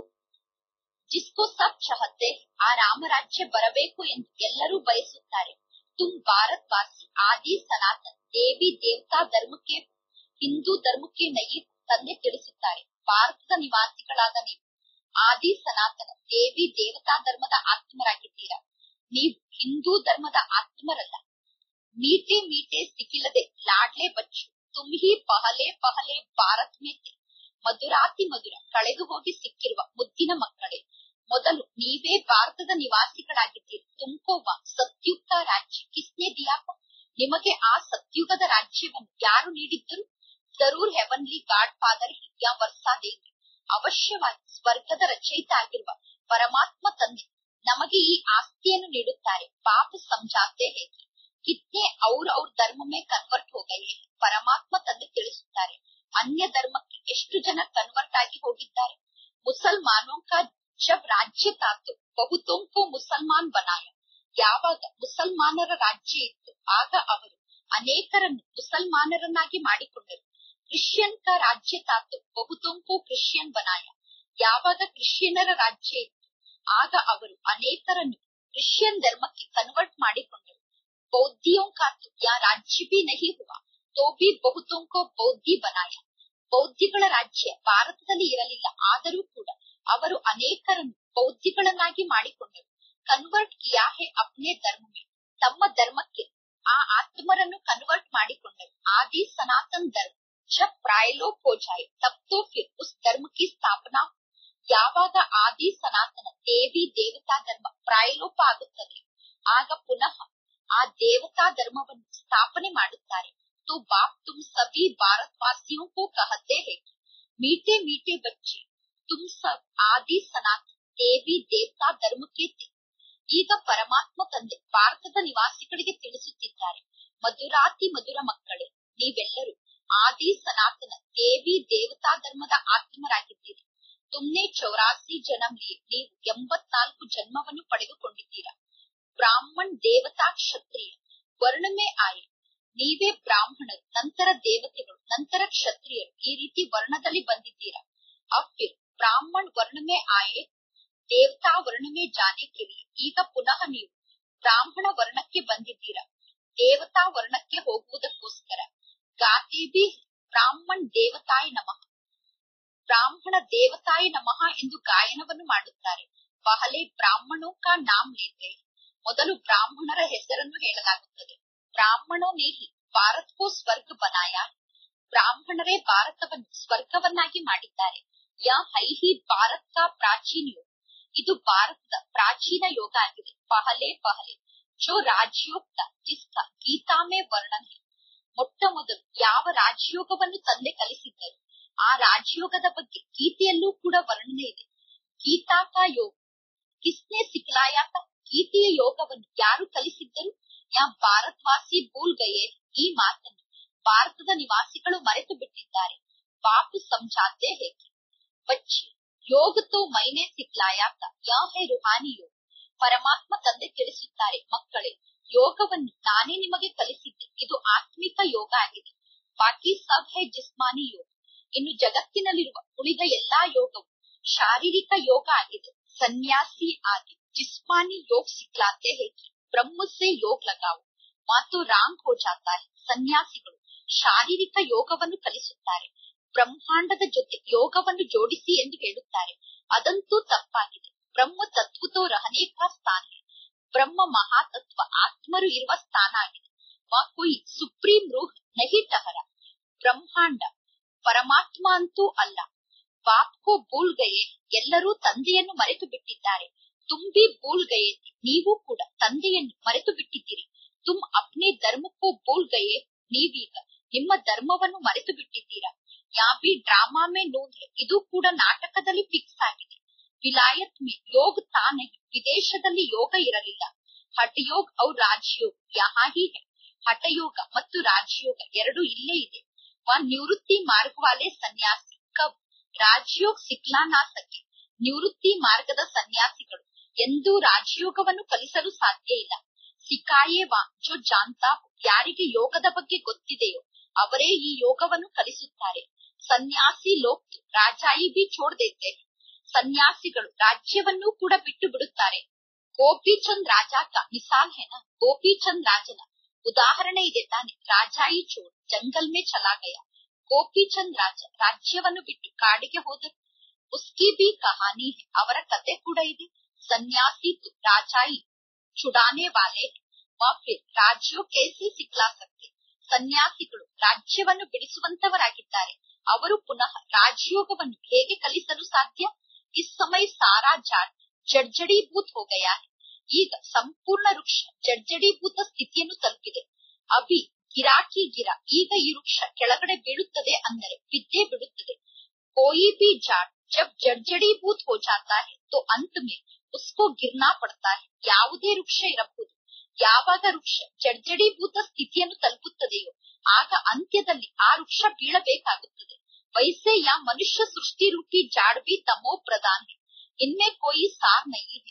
ಜಿಸ್ಕೋ ಸಬ್ ಚಾಹತೆ ಆ ರಾಮರಾಜ್ಯ ಬರಬೇಕು ಎಂದು ಎಲ್ಲರೂ ಬಯಸುತ್ತಾರೆ ತುಮ್ ಭಾರತ್ ವಾಸಿ ಆದಿ ಸನಾತನ್ ದೇವಿ ದೇವತಾ ಧರ್ಮಕ್ಕೆ ಹಿಂದೂ ಧರ್ಮಕ್ಕೆ ನಯಿ ತಂದೆ ತಿಳಿಸುತ್ತಾರೆ ಭಾರತದ ನಿವಾಸಿಗಳಾದ ನೀವು ಆದಿ ಸನಾತನ ದೇವಿ ದೇವತಾ ಧರ್ಮದ ಆತ್ಮರಾಗಿದ್ದೀರಾ ನೀವು ಹಿಂದೂ ಧರ್ಮದ ಆತ್ಮರಲ್ಲ ಮೀಟೆ ಮೀಟೆ ಸಿಕ್ಕಿಲ್ಲದೆ ಲಾಡ್ಲೆ ಬಚ್ಚು ತುಮ್ ಹಿ ಪಹಲೆ ಪಹಲೆ ಭಾರತ್ ಮೇ थे. ಮಧುರಾತಿ ಮಧುರ ಕಳೆದು ಹೋಗಿ ಸಿಕ್ಕಿರುವ ಮುದ್ದಿನ ಮಕ್ಕಳೇ ಮೊದಲು ನೀವೇ ಭಾರತದ ನಿವಾಸಿಗಳಾಗಿದ್ದೀರಿ ತುಮ್ಕೋವ ಸತ್ಯುಕ್ತ ರಾಜ್ಯ ಕಿಸ್ನೆ ದಿಯಾಪ ನಿಮಗೆ ಆ ಸತ್ಯುಗದ ರಾಜ್ಯವನ್ನು ಯಾರು ನೀಡಿದ್ದರು ಜರೂರ್ ಹೆವನ್ಲಿ ಗಾಡ್ ಫಾದರ್ ಯಾ ವರ್ಸಾ ದೇಂಗೆ ಅವಶ್ಯವಾಗಿ ಸ್ವರ್ಗದ ರಚಯಿತ ಆಗಿರುವ ಪರಮಾತ್ಮ ತಂದೆ ನಮಗೆ ಈ ಆಸ್ತಿಯನ್ನು ನೀಡುತ್ತಾರೆ ಪಾಪ ಸಮझाते हैं कि कितने और और धर्म में कन्वर्ट हो गए हैं ಪರಮಾತ್ಮ ತಂದೆ ತಿಳಿಸುತ್ತಾರೆ ಅನ್ಯ ಧರ್ಮಕ್ಕೆ ಎಷ್ಟು ಜನ ಕನ್ವರ್ಟ್ ಆಗಿ ಹೋಗಿದ್ದಾರೆ ಮುಸಲ್ಮಾನೋं का जब राज्य था तो बहुतों को मुसलमान बनाया ಯಾವಾಗ ಮುಸಲ್ಮಾನರ ರಾಜ್ಯ ಇತ್ತು ಆಗ ಅವರು ಅನೇಕರನ್ನು ಮುಸಲ್ಮಾನರನ್ನಾಗಿ ಮಾಡಿಕೊಂಡರು ಕ್ರಿಶ್ಚಿಯನ್ ಕ ರಾಜ್ಯ ತಾತು ಬಹುತೋಂಕೋ ಕ್ರಿಶ್ಚಿಯನ್ ಬನಾಯ ಯಾವಾಗ ಕ್ರಿಶ್ಚಿಯನರ ರಾಜ್ಯ ಇತ್ತು ಆಗ ಅವರು ಅನೇಕರನ್ನು ಕ್ರಿಶ್ಚಿಯನ್ ಧರ್ಮಕ್ಕೆ ಕನ್ವರ್ಟ್ ಮಾಡಿಕೊಂಡರು ಬೌದ್ಧಿಯೋं का तो या राज्य भी नहीं हुआ तो भी बहुतों को ಬೌದ್ಧಿ ಬನಾಯ ಬೌದ್ಧಿಗಳ ರಾಜ್ಯ ಭಾರತದಲ್ಲಿ ಇರಲಿಲ್ಲ ಆದರೂ ಕೂಡ ಅವರು ಅನೇಕರನ್ನು ಬೌದ್ಧಿಗಳನ್ನಾಗಿ ಮಾಡಿಕೊಂಡರು ಕನ್ವರ್ಟ್ ಕಿಯಾ ಹೇ ಅಪ್ನೆ ಧರ್ಮ ಮೇ ತಮ್ಮ ಧರ್ಮಕ್ಕೆ ಆ ಆತ್ಮರನ್ನು ಕನ್ವರ್ಟ್ ಮಾಡಿಕೊಂಡರು ಆದಿ ಸನಾತನ್ ಧರ್ಮ ಜಬ್ ಪ್ರಾಯಲೋಪ್ ಹೋ ಜಾಯೆ ತಬ್ ತೋ ಫಿರ್ ಉಸ್ ಧರ್ಮ ಕಿ ಸ್ಥಾಪನಾ ಯಾವಾಗ ಆದಿ ಸನಾತನ ದೇವಿ ದೇವತಾ ಧರ್ಮ ಪ್ರಾಯಲೋಪ ಆಗುತ್ತದೆ ಆಗ ಪುನಃ ಆ ದೇವತಾ ಧರ್ಮವನ್ನು ಸ್ಥಾಪನೆ ಮಾಡುತ್ತಾರೆ तो बाप तुम सभी भारतवासियों को कहते हैं कि मीठे मीठे बच्चे तुम सब आदि सनातन ದೇವಿ ದೇವತಾ ಧರ್ಮಕ್ಕೆ ತೆ. ಈಗ ಪರಮಾತ್ಮ ತಂದೆ ಭಾರತದ ನಿವಾಸಿಗಳಿಗೆ ತಿಳಿಸುತ್ತಿದ್ದಾರೆ ಮಧುರಾತಿ ಮಧುರ ಮಕ್ಕಳೇ ನೀವೆಲ್ಲರೂ ಆದಿ ಸನಾತನ ದೇವಿ ದೇವತಾ ಧರ್ಮದ ಆತ್ಮರಾಗಿದ್ದೀರಿ ತುಮ್ನೆ ಚೌರಾಸಿ ಜನ್ಮ ಲಿಯೆ ನೀವು ಎಂಬತ್ನಾಲ್ಕು ಜನ್ಮವನ್ನು ಪಡೆದುಕೊಂಡಿದ್ದೀರಾ ಬ್ರಾಹ್ಮಣ್ ದೇವತಾ ಕ್ಷತ್ರಿಯ ವರ್ಣಮೇ ಆಯೆ ನೀವೇ ಬ್ರಾಹ್ಮಣರು ನಂತರ ದೇವತೆಗಳು ನಂತರ ಕ್ಷತ್ರಿಯರು ಈ ರೀತಿ ವರ್ಣದಲ್ಲಿ ಬಂದಿದ್ದೀರಾ अब फिर ಬ್ರಾಹ್ಮಣ್ ವರ್ಣಮೇ ಆಯೆ ದೇವತಾ ವರ್ಣಮೇ ಜಾನೆ ಲಿಯೆ ಈಗ ಪುನಃ ನೀವು ಬ್ರಾಹ್ಮಣ ವರ್ಣಕ್ಕೆ ಬಂದಿದ್ದೀರಾ ದೇವತಾ ವರ್ಣಕ್ಕೆ ಹೋಗುವುದಕ್ಕೋಸ್ಕರ ಗಾತಿ ಬಿ ಬ್ರಾಹ್ಮಣ್ ದೇವತಾಯ ನಮಃ ಬ್ರಾಹ್ಮಣ ದೇವತಾಯ ನಮಃ ಎಂದು ಗಾಯನವನ್ನು ಮಾಡುತ್ತಾರೆ ಪಹಲೆ ಬ್ರಾಹ್ಮಣೋ ಕಾ ನಾಮ್ ಲೇತೆ ಮೊದಲು ಬ್ರಾಹ್ಮಣರ ಹೆಸರನ್ನು ಹೇಳಲಾಗುತ್ತದೆ ಬ್ರಾಹ್ಮಣೋ ನೇಹಿ ಭಾರತ್ ಕೋ ಸ್ವರ್ಗ ಬನಾಯ ಬ್ರಾಹ್ಮಣರೇ ಭಾರತವನ್ನು ಸ್ವರ್ಗವನ್ನಾಗಿ ಮಾಡಿದ್ದಾರೆ ಯಾ ಹೈಹಿ ಭಾರತ್ ಕಾ ಪ್ರಾಚೀನ ಯೋಗ ಇದು ಭಾರತದ ಪ್ರಾಚೀನ ಯೋಗ ಆಗಿದೆ ಪಹಲೆ ಪಹಲೆ ಜೋ ರಾಜಯೋಕ್ತ ಜಿಸ್ಕ ಗೀತಾ ಮೇ ವರ್ಣನ್ ಹೈ ಮೊಟ್ಟ ಮೊದಲು ಯಾವ ರಾಜಯೋಗವನ್ನು ತಂದೆ ಕಲಿಸಿದ್ದರು ಆ ರಾಜಯೋಗದ ಬಗ್ಗೆ ಗೀತೆಯಲ್ಲೂ ಕೂಡ ವರ್ಣನೆ ಇದೆ ಗೀತಾ ಕಾ ಯೋಗ ಕಿಸ್ನೆ ಸಿಕ್ಲಾಯ ತಾ ಗೀತೆಯ ಯೋಗವನ್ನು ಯಾರು ಕಲಿಸಿದ್ದರು ಯಾ ಭಾರತವಾಸಿ ಭೂಲ್ ಗಯೇ ಈ ಮಾತನ್ನು ಭಾರತದ ನಿವಾಸಿಗಳು ಮರೆತು ಬಿಟ್ಟಿದ್ದಾರೆ ಬಾಪು ಸಮझाते हैं कि बच्चे योग तो मैंने सिखलाया था यह है रूहानी योग ಪರಮಾತ್ಮ ತಂದೆ ತಿಳಿಸುತ್ತಾರೆ ಮಕ್ಕಳೇ ಯೋಗವನ್ನು ನಾನೇ ನಿಮಗೆ ಕಲಿಸಿದ್ದೆ ಇದು ಆತ್ಮಿಕ ಯೋಗ ಆಗಿದೆ ಬಾಕಿ ಸಬ್ ಹೈ ಜಿಸ್ಮಾನಿ ಯೋಗ ಇನ್ನು ಜಗತ್ತಿನಲ್ಲಿರುವ ಉಳಿದ ಎಲ್ಲಾ ಯೋಗವು ಶಾರೀರಿಕ ಯೋಗ ಆಗಿದೆ ಸನ್ಯಾಸಿ ಆದಿ जिस्मानी योग सिखलाते हैं कि ब्रह्म से योग लगाओ ಮಾತು ರಾಂಗ್ ಹೋ ಜಾತಾ ಹೈ ಸನ್ಯಾಸಿಗಳು ಶಾರೀರಿಕ ಯೋಗವನ್ನು ಕಲಿಸುತ್ತಾರೆ ಬ್ರಹ್ಮಾಂಡದ ಜೊತೆ ಯೋಗವನ್ನು ಜೋಡಿಸಿ ಎಂದು ಹೇಳುತ್ತಾರೆ ಅದಂತೂ ತಪ್ಪಾಗಿದೆ ಬ್ರಹ್ಮ ತತ್ವತೋ ರಹನೆ ಕಾ ಸ್ಥಾನ ಹೈ ಬ್ರಹ್ಮ ಮಹಾತತ್ವ ಆತ್ಮರು ಇರುವ ಸ್ಥಾನ ಆಗಿದೆ ವಾ ಕೊಯ್ ಸುಪ್ರೀಂ ರೂಹ್ ನಹಿ ಟಹರ ಬ್ರಹ್ಮಾಂಡ ಪರಮಾತ್ಮ ಅಂತೂ ಅಲ್ಲ ಬಾಪ್ ಕೋ ಭೂಲ್ ಗಯೇ ಎಲ್ಲರೂ ತಂದೆಯನ್ನು ಮರೆತು ಬಿಟ್ಟಿದ್ದಾರೆ ತುಂಬಿ ಭೂಲ್ ಗಯೇ थे. ನೀವು ಕೂಡ ತಂದೆಯನ್ನು ಮರೆತು ಬಿಟ್ಟಿದ್ದೀರಿ ತುಮ್ ಅಪ್ನೆ ಧರ್ಮಕ್ಕೂ ಭೂಲ್ ಗಯೇ ನೀವೀಗ ನಿಮ್ಮ ಧರ್ಮವನ್ನು ಮರೆತು ಬಿಟ್ಟಿದ್ದೀರಾ ಯಾ ಬಿ ಡ್ರಾಮಾ ಮೇ ನೂನ್ ಹೈ. ಇದು ಕೂಡ ನಾಟಕದಲ್ಲಿ ಫಿಕ್ಸ್ ಆಗಿದೆ ವಿಲಾಯತ್ ಮೇ ಯೋಗ ತಾನೇ ವಿದೇಶದಲ್ಲಿ ಯೋಗ ಇರಲಿಲ್ಲ ಹಠಯೋಗ್ ಔರ್ ರಾಜಯೋಗ್ ಯಹಾ ಹಿ ಹೈ ಹಠಯೋಗ ಮತ್ತು ರಾಜಯೋಗ ಎರಡು ಇಲ್ಲೇ ಇದೆ ವಾ ನಿವೃತ್ತಿ ಮಾರ್ಗ ವಾಲೆ ಸನ್ಯಾಸಿ ಕಬ್ ರಾಜಯೋಗ್ ಸಿಕ್ಲಾ ನಾ ಸಕೆ ನಿವೃತ್ತಿ ಮಾರ್ಗದ ಸನ್ಯಾಸಿಗಳು ಎಂದೂ ರಾಜಯೋಗವನ್ನು ಕಲಿಸಲು ಸಾಧ್ಯ ಇಲ್ಲ ಸಿಕಾಯೇ ವಾ ಜೋ ಜಾನ್ತಾ ಹೋ ಯಾರಿಗೆ ಯೋಗದ ಬಗ್ಗೆ ಗೊತ್ತಿದೆಯೋ ಅವರೇ ಈ ಯೋಗವನ್ನು ಕಲಿಸುತ್ತಾರೆ ಸನ್ಯಾಸಿ ಲೋಕ್ ರಾಜಾಯಿ ಬಿ ಛೋಡ್ ದೇತೆ ಹೈ. ಸನ್ಯಾಸಿಗಳು ರಾಜ್ಯವನ್ನೂ ಕೂಡ ಬಿಟ್ಟು ಬಿಡುತ್ತಾರೆ ಗೋಪಿಚಂದ್ ರಾಜ ಕಾ ಮಿಸಾಲ್ ಹೈ ನಾ ಗೋಪಿಚಂದ್ ರಾಜನ ಉದಾಹರಣೆ ಇದೆ ತಾನೆ ರಾಜಾಯಿ ಚೋಡ್ ಜಂಗಲ್ ಮೇ ಚಲಾ ಗಯ ಗೋಪಿಚಂದ್ ರಾಜ ರಾಜ್ಯವನ್ನು ಬಿಟ್ಟು ಕಾಡಿಗೆ ಹೋದರು ಉಸ್ಕಿ ಬಿ ಕಹಾನಿ ಹೈ ಅವರ ಕತೆ ಕೂಡ ಇದೆ ಸನ್ಯಾಸಿ ತು ರಾಜಾಯಿ ಚುಡಾನೆ ವಾಲೆ ಹೈ. ವಾ ಫಿರ್ ರಾಜ್ಯೋ ಕೇಸಿ ಸಿಕ್ಲಾ ಸಕ್ತೆ ಸನ್ಯಾಸಿಗಳು ರಾಜ್ಯವನ್ನು ಬಿಡಿಸುವಂತವರಾಗಿದ್ದಾರೆ ಅವರು ಪುನಃ ರಾಜಯೋಗವನ್ನು ಹೇಗೆ ಕಲಿಸಲು ಸಾಧ್ಯ ಇಸ್ ಸಮಯ ಸಾರಾ ಜಾಡ್ ಜಡ್ಜಡೀಭೂತ್ ಹೋ ಗಯಾ ಹೈ. ಈಗ ಸಂಪೂರ್ಣ ವೃಕ್ಷ ಜಡ್ಜಡೀಭೂತ ಸ್ಥಿತಿಯನ್ನು ತಲುಪಿದೆ ಅಭಿ ಗಿರಾಕಿ ಗಿರ ಈಗ ಈ ವೃಕ್ಷ ಕೆಳಗಡೆ ಬೀಳುತ್ತದೆ ಅಂದರೆ ಬಿದ್ದೇ ಬಿಡುತ್ತದೆ कोई भी झाड़ जब जर्जड़ीभूत हो जाता है तो अंत में उसको गिरना पड़ता है ಯಾವುದೇ ವೃಕ್ಷ ಇರಬಹುದು ಯಾವಾಗ ವೃಕ್ಷ ಜರ್ಜಡೀಭೂತ ಸ್ಥಿತಿಯನ್ನು ತಲುಪುತ್ತದೆಯೋ ಆಗ ಅಂತ್ಯದಲ್ಲಿ ಆ ವೃಕ್ಷ ಬೀಳಬೇಕಾಗುತ್ತದೆ ವೈಸೆ ಯಾ ಮನುಷ್ಯ ಸೃಷ್ಟಿ ರೂಪಿ ಜಾಡ್ ಬಿ ತಮೋ ಪ್ರಧಾನ್ ಹೈ. ಇನ್ಮೇ ಕೋಯಿ ಸಾರ್ ನಹೀ ಹೈ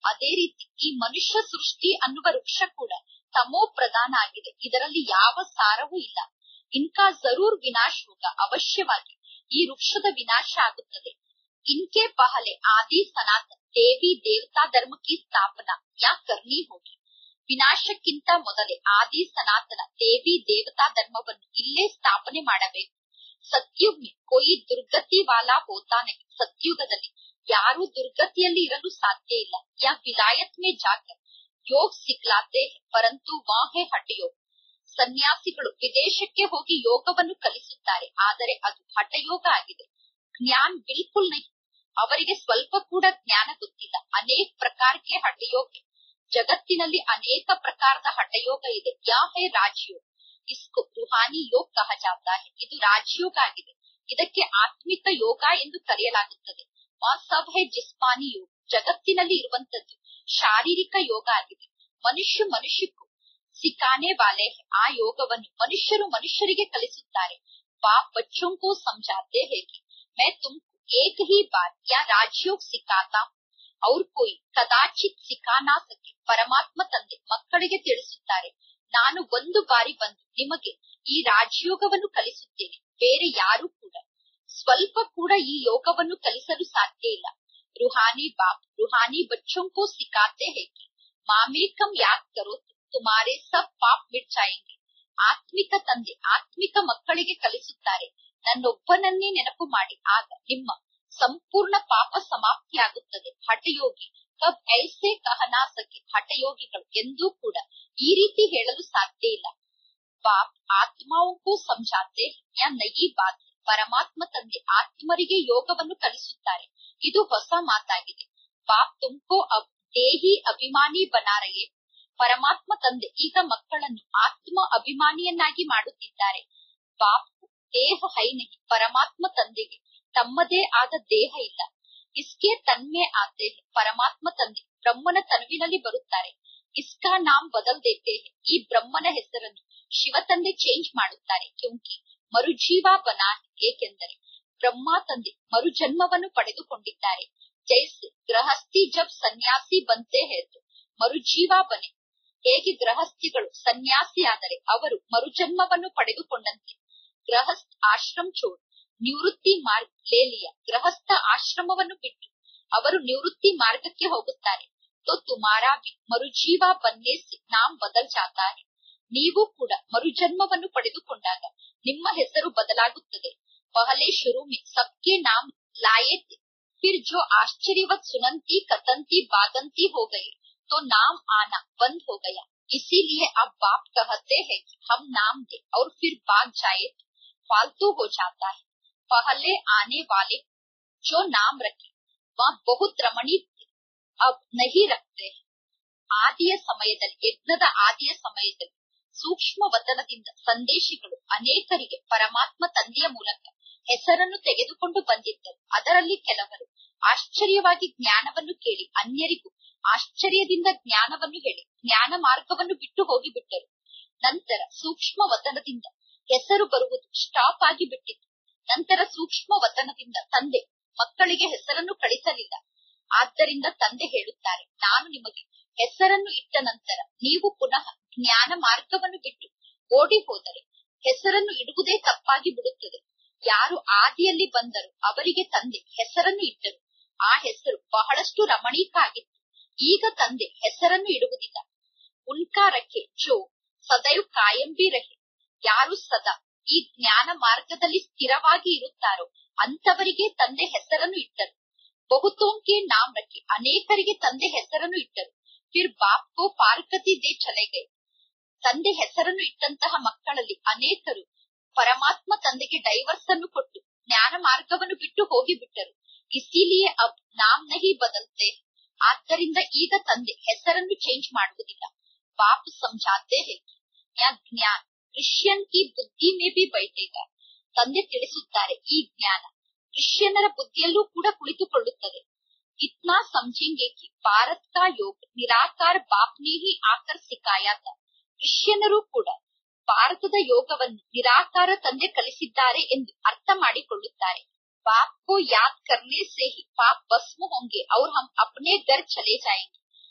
ಅದೇ ರೀತಿ ಈ ಮನುಷ್ಯ ಸೃಷ್ಟಿ ಅನ್ನುವ ವೃಕ್ಷ ಕೂಡ ತಮೋ ಪ್ರಧಾನ ಆಗಿದೆ ಇದರಲ್ಲಿ ಯಾವ ಸಾರವೂ ಇಲ್ಲ ಇನ್ಕಾ ಜರೂರ್ ವಿನಾಶ ಹೋಗ ಅವಶ್ಯವಾಗಿ ಈ ವೃಕ್ಷದ ವಿನಾಶ ಆಗುತ್ತದೆ ಇನ್ಕೆ ಪಹಲೆ ಆದಿ ಸನಾತನ ದೇವಿ ದೇವತಾ ಧರ್ಮ ಕಿ ಸ್ಥಾಪನಾ ಯಾ ಕರ್ನಿ ಹೋಗಿ ವಿನಾಶಕ್ಕಿಂತ ಮೊದಲೇ ಆದಿ ಸನಾತನ ದೇವಿ ದೇವತಾ ಧರ್ಮವನ್ನು ಇಲ್ಲೇ ಸ್ಥಾಪನೆ ಮಾಡಬೇಕು ಸತ್ಯುಗ್ ಮೇ ಕೊಯಿ ದುರ್ಗತಿ ವಾಲಾ ಹೋತಾನೆ ಸತ್ಯುಗದಲ್ಲಿ ಯಾರು ದುರ್ಗತಿಯಲ್ಲಿ ಇರಲು ಸಾಧ್ಯ ಇಲ್ಲ ಯಾ ವಿಲಾಯತ್ ಮೇ ಜಾಕರ್ ಯೋಗ್ ಸಿಕ್ಲಾತೆ ಹೈ, ಪರಂತು ವಾ ಹೇ ಹಠಯೋಗ್ ಸನ್ಯಾಸಿಗಳು ವಿದೇಶಕ್ಕೆ ಹೋಗಿ ಯೋಗವನ್ನು ಕಲಿಸುತ್ತಾರೆ ಆದರೆ ಅದು ಹಠಯೋಗ ಆಗಿದೆ ಜ್ಞಾನ್ ಬಿಲ್ಕುಲ್ ನಹಿ ಅವರಿಗೆ ಸ್ವಲ್ಪ ಕೂಡ ಜ್ಞಾನ ಗೊತ್ತಿಲ್ಲ ಅನೇಕ ಪ್ರಕಾರಕ್ಕೆ ಹಠಯೋಗ है. ಜಗತ್ತಿನಲ್ಲಿ ಅನೇಕ ಪ್ರಕಾರದ ಹಠಯೋಗ ಇದೆ ಯಾ ಹೇ ರಾಜಯೋಗ ಇಸ್ಕೋ ರುಹಾನಿ ಯೋಗ ಕಹ ಜಾತಾ ಹೈ ಇದು ರಾಜಯೋಗ ಆಗಿದೆ ಇದಕ್ಕೆ ಆತ್ಮಿಕ ಯೋಗ ಎಂದು ಕರೆಯಲಾಗುತ್ತದೆ ವಾ ಸಬ್ ಹೇ ಜಿಸ್ಮಾನಿ ಯೋಗ ಜಗತ್ತಿನಲ್ಲಿ ಇರುವಂತದ್ದು ಶಾರೀರಿಕ ಯೋಗ ಆಗಿದೆ ಮನುಷ್ಯ ಮನುಷ್ಯಕ್ಕೂ ಸಿಕಾನೆ ವಾಲೆ ಹೈ. ಆ ಯೋಗವನ್ನು ಮನುಷ್ಯರು ಮನುಷ್ಯರಿಗೆ ಕಲಿಸುತ್ತಾರೆ ಬಾಪ್ ಬಚ್ಚೋं को समझाते हैं कि मैं तुमको एक ही बार या राजयोग सिखाता हूं और कोई ಕದಾಚಿತ್ ಸಿಖಾ ನಾ ಸಕೆ ಪರಮಾತ್ಮ ತಂದೆ ಮಕ್ಕಳಿಗೆ ತಿಳಿಸುತ್ತಾರೆ ನಾನು ಒಂದು ಬಾರಿ ಬಂದು ನಿಮಗೆ ಈ ರಾಜಯೋಗವನ್ನು ಕಲಿಸುತ್ತೇನೆ ಬೇರೆ ಯಾರೂ ಕೂಡ ಸ್ವಲ್ಪ ಕೂಡ ಈ ಯೋಗವನ್ನು ಕಲಿಸಲು ಸಾಧ್ಯ ಇಲ್ಲ ರುಹಾನಿ ಬಾಪ್ ರುಹಾನಿ ಬಚ್ಚೋं को सिखाते हैं कि ಮಾಮೇಕಂ ಯಾದ್ ಕರೋ ತುಮಾರೆ ಸಬ್ ಪಾಪ್ ಮಿಟ್ ಜಾಯೆಂಗೆ ಆತ್ಮಿಕ ತಂದೆ ಆತ್ಮಿಕ ಮಕ್ಕಳಿಗೆ ಕಲಿಸುತ್ತಾರೆ ನನ್ನೊಬ್ಬನನ್ನೇ ನೆನಪು ಮಾಡಿ ಆಗ ನಿಮ್ಮ ಸಂಪೂರ್ಣ ಪಾಪ ಸಮಾಪ್ತಿಯಾಗುತ್ತದೆ ಹಠಯೋಗಿ ಕಬ್ ಐಸೆ ಕಹನಾ ಸಕೆ ಹಠಯೋಗಿಗಳು ಎಂದೂ ಕೂಡ ಈ ರೀತಿ ಹೇಳಲು ಸಾಧ್ಯ ಇಲ್ಲ ಬಾಪ್ ಆತ್ಮಾओं को समझाते हैं ಯಾ ನಯಿ ಬಾತ್ है. ಪರಮಾತ್ಮ ತಂದೆ ಆತ್ಮರಿಗೆ ಯೋಗವನ್ನು ಕಲಿಸುತ್ತಾರೆ ಇದು ಹೊಸ ಮಾತಾಗಿದೆ ಬಾಪ್ ತುಮ್ಕೋ ಅಬ್ ದೇಹಿ ಅಭಿಮಾನಿ ಬನಾ ರಹೆ ಪರಮಾತ್ಮ ತಂದೆ ಈಗ ಮಕ್ಕಳನ್ನು ಆತ್ಮ ಅಭಿಮಾನಿಯನ್ನಾಗಿ ಮಾಡುತ್ತಿದ್ದಾರೆ ಬಾಪ್ ದೇಹ ಹೈ ನಹಿ ಪರಮಾತ್ಮ ತಂದೆಗೆ ತಮ್ಮದೇ ಆದ ದೇಹ ಇಲ್ಲ ಇಸ್ಕೆ ತನ್ಮೆ ಆತೆ ಹೈ. ಪರಮಾತ್ಮ ತಂದೆ ಬ್ರಹ್ಮನ ತನುವಿನಲ್ಲಿ ಬರುತ್ತಾರೆ ಇಸ್ಕಾ ನಾಮ್ ಬದಲ್ ದೇತೆ ಹೈ. ಈ ಬ್ರಹ್ಮನ ಹೆಸರನ್ನು ಶಿವ ತಂದೆ ಚೇಂಜ್ ಮಾಡುತ್ತಾರೆ ಕ್ಯೂಂಕಿ ಮರುಜೀವ ಬನಾ ಹೈ. ಏಕೆಂದರೆ ಬ್ರಹ್ಮ ತಂದೆ ಮರುಜನ್ಮವನ್ನು ಪಡೆದುಕೊಂಡಿದ್ದಾರೆ ಜೈಸೆ ಗೃಹಸ್ಥಿ ಜಬ್ ಸನ್ಯಾಸಿ ಬಂತೆ ಹೇತು ಮರುಜೀವ ಬನೆ ಹೇಗೆ ಗೃಹಸ್ಥಿಗಳು ಸನ್ಯಾಸಿಯಾದರೆ ಅವರು ಮರುಜನ್ಮವನ್ನು ಪಡೆದುಕೊಂಡಂತೆ ಗೃಹಸ್ಥ ಆಶ್ರಮ ಚೋಡ್ ನಿವೃತ್ತಿ ಮಾರ್ಗ ಲೇಲಿಯ ಗೃಹಸ್ಥ ಆಶ್ರಮವನ್ನು ಬಿಟ್ಟು ಅವರು ನಿವೃತ್ತಿ ಮಾರ್ಗಕ್ಕೆ ಹೋಗುತ್ತಾರೆ ತೋ ತುಮಾರಾ ಬಿ ಮರುಜೀವ ಬನ್ನೆ ಸೆ ನಾಮ್ ಬದಲ್ ಜಾತಾ ಹೈ ನೀವು ಕೂಡ ಮರುಜನ್ಮವನ್ನು ಪಡೆದುಕೊಂಡಾಗ ನಿಮ್ಮ ಹೆಸರು ಬದಲಾಗುತ್ತದೆ ಪಹಲೆ ಶುರು ಮೇ ಸಬ್ಕೆ ನಾಮ್ ಲಾಯೆ थे फिर जो आश्चर्यवत सुनंती कतंती बागंती हो गए तो नाम आना बंद हो गया इसीलिए अब बाप कहते हैं कि हम नाम दे और फिर भाग जाए तो फालतू हो जाता है पहले आने वाले जो नाम रखे वह बहुत रमणीय थे अब नहीं रखते हैं ಆದಿಯ ಸಮಯದಲ್ಲಿ ಯಜ್ಞದ ಆದಿಯ ಸಮಯದಲ್ಲಿ ಸೂಕ್ಷ್ಮ ವತನದಿಂದ ಸಂದೇಶಿಗಳು ಅನೇಕರಿಗೆ ಪರಮಾತ್ಮ ತಂದೆಯ ಮೂಲಕ ಹೆಸರನ್ನು ತೆಗೆದುಕೊಂಡು ಬಂದಿದ್ದರು ಅದರಲ್ಲಿ ಕೆಲವರು ಆಶ್ಚರ್ಯವಾಗಿ ಜ್ಞಾನವನ್ನು ಕೇಳಿ ಅನ್ಯರಿಗೂ ಆಶ್ಚರ್ಯದಿಂದ ಜ್ಞಾನವನ್ನು ಹೇಳಿ ಜ್ಞಾನ ಮಾರ್ಗವನ್ನು ಬಿಟ್ಟು ಹೋಗಿಬಿಟ್ಟರು ನಂತರ ಸೂಕ್ಷ್ಮ ವತನದಿಂದ ಹೆಸರು ಬರುವುದು ಸ್ಟಾಪ್ ಆಗಿ ಬಿಟ್ಟಿತು ನಂತರ ಸೂಕ್ಷ್ಮ ವತನದಿಂದ ತಂದೆ ಮಕ್ಕಳಿಗೆ ಹೆಸರನ್ನು ಕಳಿಸಲಿಲ್ಲ ಆದ್ದರಿಂದ ತಂದೆ ಹೇಳುತ್ತಾರೆ ನಾನು ನಿಮಗೆ ಹೆಸರನ್ನು ಇಟ್ಟ ನಂತರ ನೀವು ಪುನಃ ಜ್ಞಾನ ಮಾರ್ಗವನ್ನು ಬಿಟ್ಟು ಓಡಿ ಹೋದರೆ ಹೆಸರನ್ನು ಇಡುವುದೇ ತಪ್ಪಾಗಿ ಬಿಡುತ್ತದೆ ಯಾರು ಆದಿಯಲ್ಲಿ ಬಂದರು ಅವರಿಗೆ ತಂದೆ ಹೆಸರನ್ನು ಇಟ್ಟರು ಆ ಹೆಸರು ಬಹಳಷ್ಟು ರಮಣೀಕ ಆಗಿತ್ತು ಈಗ ತಂದೆ ಹೆಸರನ್ನು ಇಡುವುದಿಲ್ಲ ಉನ್ಕಾ ರಖೆ ಜೋ ಸದೈವ್ ಕಾಯಂ ಬಿ ರಹೆ ಯಾರು ಸದಾ ಈ ಜ್ಞಾನ ಮಾರ್ಗದಲ್ಲಿ ಸ್ಥಿರವಾಗಿ ಇರುತ್ತಾರೋ ಅಂತವರಿಗೆ ತಂದೆ ಹೆಸರನ್ನು ಇಟ್ಟರು ಬಹುತೋಂಕೆ ನಾಮ್ ರಖೆ ಅನೇಕರಿಗೆ ತಂದೆ ಹೆಸರನ್ನು ಇಟ್ಟರು ಫಿರ್ ಬಾಪ್ ಕೋ ಪಾರ್ಕತಿ ದೇ ಚಲೆ ಗೈ ತಂದೆ ಹೆಸರನ್ನು ಇಟ್ಟಂತಹ ಮಕ್ಕಳಲ್ಲಿ ಅನೇಕರು ಪರಮಾತ್ಮ ತಂದೆಗೆ ಡೈವರ್ಸ್ ಅನ್ನು ಕೊಟ್ಟು ಜ್ಞಾನ ಮಾರ್ಗವನ್ನು ಬಿಟ್ಟು ಹೋಗಿಬಿಟ್ಟರು ಇಸಿಲಿಯೇ ಅಬ್ ನಾಮ್ ನಹಿ ಬದಲ್ತೆ ಆದ್ದರಿಂದ ಈಗ ತಂದೆ ಹೆಸರನ್ನು ಚೇಂಜ್ ಮಾಡುವುದಿಲ್ಲ ಬಾಪ್ ಸಮझाते हैं कि यह ಜ್ಞಾನ ಕ್ರಿಶ್ಚಿಯನ್ ಕಿ ಬುದ್ಧಿ ಮೇ ಬಿ ಬೈಠೇಗ ತಂದೆ ತಿಳಿಸುತ್ತಾರೆ ಈ ಜ್ಞಾನ ಕ್ರಿಶ್ಚಿಯನ್ನರ ಬುದ್ಧಿಯಲ್ಲೂ ಕೂಡ ಕುಳಿತುಕೊಳ್ಳುತ್ತದೆ ಇತ್ನಾ ಸಮझेंगे कि ಭಾರತ್ ಕಾ ಯೋಗ ನಿರಾಕಾರ ಬಾಪ್ ನೇ ಹಿ ಆಕರ್ ಸಿಖಾಯಾ था ಕ್ರಿಶ್ಚಿಯನ್ನರು ಕೂಡ ಭಾರತದ ಯೋಗವನ್ನು ನಿರಾಕಾರ ತಂದೆ ಕಲಿಸಿದ್ದಾರೆ ಎಂದು ಅರ್ಥ ಮಾಡಿಕೊಳ್ಳುತ್ತಾರೆ बाप को याद करने से ही पाप भस्म होंगे और हम अपने घर चले जाएंगे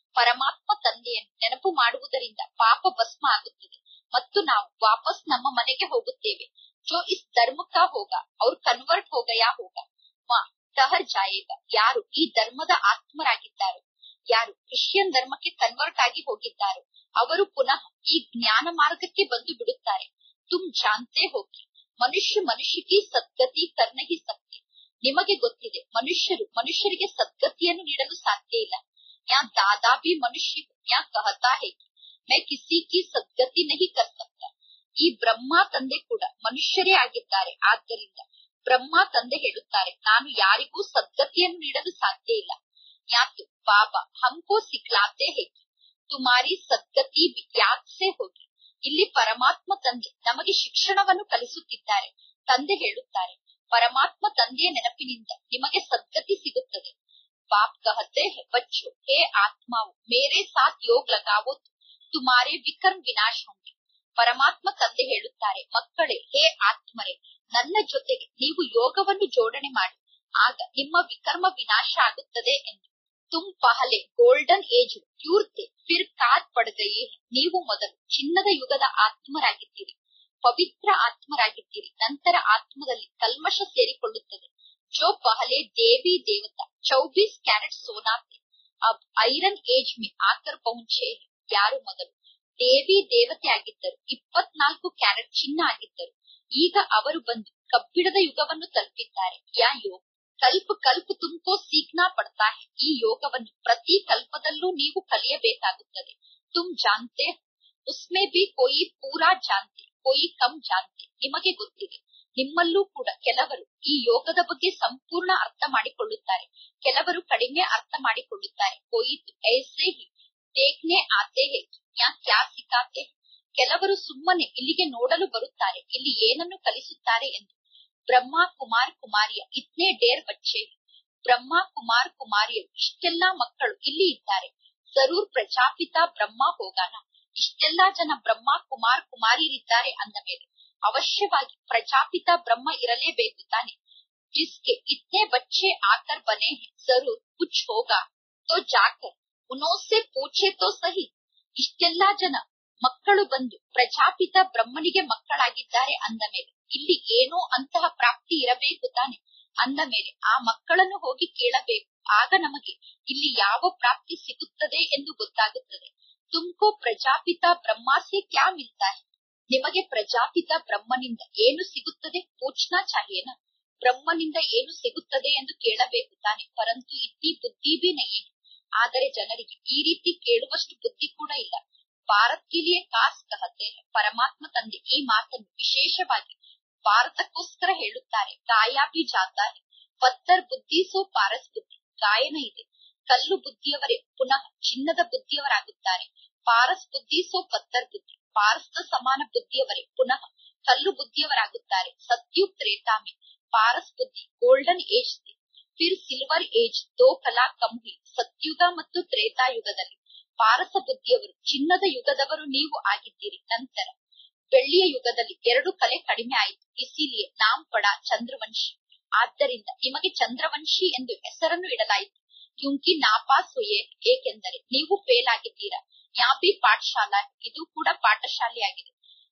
ಪರಮಾತ್ಮ ತಂದೆಯನ್ನು ನೆನಪು ಮಾಡುವುದರಿಂದ ಪಾಪ ಭಸ್ಮ ಆಗುತ್ತದೆ ಮತ್ತು ನಾವು ವಾಪಸ್ ನಮ್ಮ ಮನೆಗೆ ಹೋಗುತ್ತೇವೆ ಜೋ ಇಸ್ ಧರ್ಮ ಕಾ ಹೋಗ ಅವ್ರ ಕನ್ವರ್ಟ್ ಹೋಗ ಯಾ ಹೋಗ ವಾ ಟಹರ್ ಜಾಯೇಗ ಯಾರು ಈ ಧರ್ಮದ ಆತ್ಮರಾಗಿದ್ದಾರೋ ಯಾರು ಕ್ರಿಶ್ಚಿಯನ್ ಧರ್ಮಕ್ಕೆ ಕನ್ವರ್ಟ್ ಆಗಿ ಹೋಗಿದ್ದಾರೋ ಅವರು ಪುನಃ ಈ ಜ್ಞಾನ ಮಾರ್ಗಕ್ಕೆ ಬಂದು ಬಿಡುತ್ತಾರೆ ತುಮ್ ಜಾನ್ತೆ ಹೋಗಿ ಮನುಷ್ಯ ಮನುಷ್ಯಕ್ಕೆ ಸದ್ಗತಿ ಕರ್ನಹಿ ಸತ್ಯ ನಿಮಗೆ ಗೊತ್ತಿದೆ ಮನುಷ್ಯರು ಮನುಷ್ಯರಿಗೆ ಸದ್ಗತಿಯನ್ನು ನೀಡಲು ಸಾಧ್ಯ ಇಲ್ಲ ಯಾ ದಾದಾ ಬಿ ಮನುಷ್ಯ ಯಾ ಕಹತಾ ಹೇ ಮೈ ಕಿಸಿ ಕಿ ಸದ್ಗತಿ ನಹಿ ಕರ್ ಸಕ್ತ ಈ ಬ್ರಹ್ಮ ತಂದೆ ಕೂಡ ಮನುಷ್ಯರೇ ಆಗಿದ್ದಾರೆ ಆದ್ದರಿಂದ ಬ್ರಹ್ಮ ತಂದೆ ಹೇಳುತ್ತಾರೆ ನಾನು ಯಾರಿಗೂ ಸದ್ಗತಿಯನ್ನು ನೀಡಲು ಸಾಧ್ಯ ಇಲ್ಲ ಯಾತು ಬಾಬಾ ಹಮ್ಕೋ ಸಿಕ್ಲಾತೆ ಹೇ ತುಮಾರಿ ಸದ್ಗತಿ ಯಾದ್ ಸೆ ಹೋಗಿ ಇಲ್ಲಿ ಪರಮಾತ್ಮ ತಂದೆ ನಮಗೆ ಶಿಕ್ಷಣವನ್ನು ಕಲಿಸುತ್ತಿದ್ದಾರೆ ತಂದೆ ಹೇಳುತ್ತಾರೆ ಪರಮಾತ್ಮ ತಂದೆಯ ನೆನಪಿನಿಂದ ನಿಮಗೆ ಸದ್ಗತಿ ಸಿಗುತ್ತದೆ ಬಾಪ್ ಕಹತೆ ಹೇ ಬಚ್ಚೋ ಹೇ ಆತ್ಮಾವು ಮೇರೆ ಸಾಥ್ ಯೋಗ್ ಲಗಾವೋ ತುಮಾರೆ ವಿಕರ್ಮ್ ವಿನಾಶ್ ಹೊಂಗೆ ಪರಮಾತ್ಮ ತಂದೆ ಹೇಳುತ್ತಾರೆ ಮಕ್ಕಳೇ ಹೇ ಆತ್ಮರೇ ನನ್ನ ಜೊತೆಗೆ ನೀವು ಯೋಗವನ್ನು ಜೋಡಣೆ ಮಾಡಿ ಆಗ ನಿಮ್ಮ ವಿಕರ್ಮ ವಿನಾಶ ಆಗುತ್ತದೆ ಎಂದು ತುಮ್ ಪಹಲೆ ಗೋಲ್ಡನ್ ಏಜ್ ಪ್ಯೂರ್ತೆ ಫಿರ್ ಕಾದ್ ಪಡೆದೆಯೇ ನೀವು ಮೊದಲು ಚಿನ್ನದ ಯುಗದ ಆತ್ಮರಾಗಿದ್ದೀರಿ ಪವಿತ್ರ ಆತ್ಮರಾಗಿದ್ದೀರಿ ನಂತರ ಆತ್ಮದಲ್ಲಿ ಕಲ್ಮಶ ಸೇರಿಕೊಳ್ಳುತ್ತದೆ ಜೋ ಪಹಲೆ ದೇವಿ ದೇವತಾ ಚೌಬೀಸ್ ಕ್ಯಾರೆಟ್ ಸೋನಾತೆ ಅಬ್ ಐರನ್ ಏಜ್ ಮೇ ಆಕರ್ ಪಹುಂಚೆ ಯಾರು ಮೊದಲು ದೇವಿ ದೇವತೆ ಆಗಿದ್ದರು ಇಪ್ಪತ್ನಾಲ್ಕು ಕ್ಯಾರೆಟ್ ಚಿನ್ನ ಆಗಿದ್ದರು ಈಗ ಅವರು ಬಂದು ಕಬ್ಬಿಣದ ಯುಗವನ್ನು ತಲುಪಿದ್ದಾರೆ ಯಾ ಯೋಗ ಕಲ್ಪ ಕಲ್ಪ ತುಮ್ಕೋ ಸೀಖ್ನಾ ಪಡ್ತಾ ಹೇ ಈ ಯೋಗವನ್ನು ಪ್ರತಿ ಕಲ್ಪದಲ್ಲೂ ನೀವು ಕಲಿಯಬೇಕಾಗುತ್ತದೆ ತುಮ್ ಜಾನ್ತೆ ಉಸ್ಮೆ ಬಿ ಕೋಯಿ ಪೂರಾ ಜಾನ್ತೆ ಕೋಯಿ ಕಮ್ ಜಾನ್ತೆ ನಿಮಗೆ ಗೊತ್ತಿದೆ ನಿಮ್ಮಲ್ಲೂ ಕೂಡ ಕೆಲವರು ಈ ಯೋಗದ ಬಗ್ಗೆ ಸಂಪೂರ್ಣ ಅರ್ಥ ಮಾಡಿಕೊಳ್ಳುತ್ತಾರೆ ಕೆಲವರು ಕಡಿಮೆ ಅರ್ಥ ಮಾಡಿಕೊಳ್ಳುತ್ತಾರೆ ಕೋಯಿ ಐಸೆ ಹಿ ದೇಖ್ನೆ ಆತೆ ಹೇ ಯಾ ಕ್ಯಾ ಸಿಕ್ಕಾತೆ ಕೆಲವರು ಸುಮ್ಮನೆ ಇಲ್ಲಿಗೆ ನೋಡಲು ಬರುತ್ತಾರೆ ಇಲ್ಲಿ ಏನನ್ನು ಕಲಿಸುತ್ತಾರೆ ಎಂದು ಬ್ರಹ್ಮ ಕುಮಾರ್ ಕುಮಾರಿಯ ಇತ್ನೇ ಡೇರ್ ಬಚ್ಚೆ ಬ್ರಹ್ಮ ಕುಮಾರ್ ಕುಮಾರಿಯರು ಇಷ್ಟೆಲ್ಲಾ ಮಕ್ಕಳು ಇಲ್ಲಿ ಇದ್ದಾರೆ ಜರೂರ್ ಪ್ರಜಾಪಿತ ಬ್ರಹ್ಮ ಹೋಗಾನ ಇಷ್ಟೆಲ್ಲಾ ಜನ ಬ್ರಹ್ಮ ಕುಮಾರ್ ಕುಮಾರಿಯರಿದ್ದಾರೆ ಅಂದ ಮೇಲೆ ಅವಶ್ಯವಾಗಿ ಪ್ರಜಾಪಿತ ಬ್ರಹ್ಮ ಇರಲೇಬೇಕು ತಾನೆ ಜಿಸ್ಗೆ ಇತ್ನೇ ಬಚ್ಚೆ ಆಕರ್ ಬನೆ ಜರೂರ್ ಕುಚ್ ಹೋಗಾ ತೋ ಜಾಕರ್ ಉನೋಸೆ ಪೂಛೆ ತೋ ಸಹಿ ಇಷ್ಟೆಲ್ಲಾ ಜನ ಮಕ್ಕಳು ಬಂದು ಪ್ರಜಾಪಿತ ಬ್ರಹ್ಮನಿಗೆ ಮಕ್ಕಳಾಗಿದ್ದಾರೆ ಅಂದ ಮೇಲೆ ಇಲ್ಲಿ ಏನೋ ಅಂತಹ ಪ್ರಾಪ್ತಿ ಇರಬೇಕು ತಾನೆ ಅಂದ ಮೇಲೆ ಆ ಮಕ್ಕಳನ್ನು ಹೋಗಿ ಕೇಳಬೇಕು ಆಗ ನಮಗೆ ಇಲ್ಲಿ ಯಾವ ಪ್ರಾಪ್ತಿ ಸಿಗುತ್ತದೆ ಎಂದು ಗೊತ್ತಾಗುತ್ತದೆ ತುಮ್ಕೋ ಪ್ರಜಾಪಿತ ಬ್ರಹ್ಮಾಸೆ ಕ್ಯಾ ಮಿಲ್ತಾ ಹೈ ನಿಮಗೆ ಪ್ರಜಾಪಿತ ಬ್ರಹ್ಮನಿಂದ ಏನು ಸಿಗುತ್ತದೆ ಪೂಚ್ನಾ ಚಾಹಿಯೇನ ಬ್ರಹ್ಮನಿಂದ ಏನು ಸಿಗುತ್ತದೆ ಎಂದು ಕೇಳಬೇಕು ತಾನೆ ಪರಂತು ಇತ್ತಿ ಬುದ್ಧಿ ಬಿ ನಹಿ ಆದರೆ ಜನರಿಗೆ ಈ ರೀತಿ ಕೇಳುವಷ್ಟು ಬುದ್ಧಿ ಕೂಡ ಇಲ್ಲ ಭಾರತ್ ಕೆ ಲಿಯೆ ಕಾಸ್ ಕಹತೆ ಪರಮಾತ್ಮ ತಂದೆ ಈ ಮಾತನ್ನು ವಿಶೇಷವಾಗಿ ಭಾರತಕ್ಕೋಸ್ಕರ ಹೇಳುತ್ತಾರೆ ಗಾಯ ಬಿ ಜಾತ ಹೇ ಪತ್ತರ್ ಬುದ್ಧಿ ಸೋ ಪಾರಸ್ ಬುದ್ಧಿ ಗಾಯನ ಇದೆ ಕಲ್ಲು ಬುದ್ಧಿಯವರೇ ಪುನಃ ಚಿನ್ನದ ಬುದ್ಧಿಯವರಾಗುತ್ತಾರೆ ಪಾರಸ್ ಬುದ್ಧಿ ಸೋ ಪತ್ತರ್ ಬುದ್ಧಿ ಪಾರಸ್ತ ಸಮಾನ ಬುದ್ಧಿಯವರೇ ಪುನಃ ಕಲ್ಲು ಬುದ್ಧಿಯವರಾಗುತ್ತಾರೆ ಸತ್ಯುಗ್ ತ್ರೇತಾಮೆ ಪಾರಸ್ ಬುದ್ಧಿ ಗೋಲ್ಡನ್ ಏಜ್ ಫಿರ್ ಸಿಲ್ವರ್ ಏಜ್ ದೋ ಕಲಾ ಕಮುಹಿ ಸತ್ಯುಗ ಮತ್ತು ತ್ರೇತಾಯುಗದಲ್ಲಿ ಪಾರಸ ಬುದ್ಧಿಯವರು ಚಿನ್ನದ ಯುಗದವರು ನೀವು ಆಗಿದ್ದೀರಿ ನಂತರ ಬೆಳ್ಳಿಯ ಯುಗದಲ್ಲಿ ಎರಡು ಕಲೆ ಕಡಿಮೆ ಆಯಿತು ಇಸಿಲಿಯೇ ನಾಮ್ ಪಡ ಚಂದ್ರವಂಶಿ ಆದ್ದರಿಂದ ನಿಮಗೆ ಚಂದ್ರವಂಶಿ ಎಂದು ಹೆಸರನ್ನು ಇಡಲಾಯಿತು ಕ್ಯೂಂಕಿ ನಾಪಾಸ್ ಹೊಯೆ ಏಕೆಂದರೆ ನೀವು ಫೇಲ್ ಆಗಿದ್ದೀರಾ ಯಾಬಿ ಪಾಠಶಾಲಾ ಇದು ಕೂಡ ಪಾಠಶಾಲೆಯಾಗಿದೆ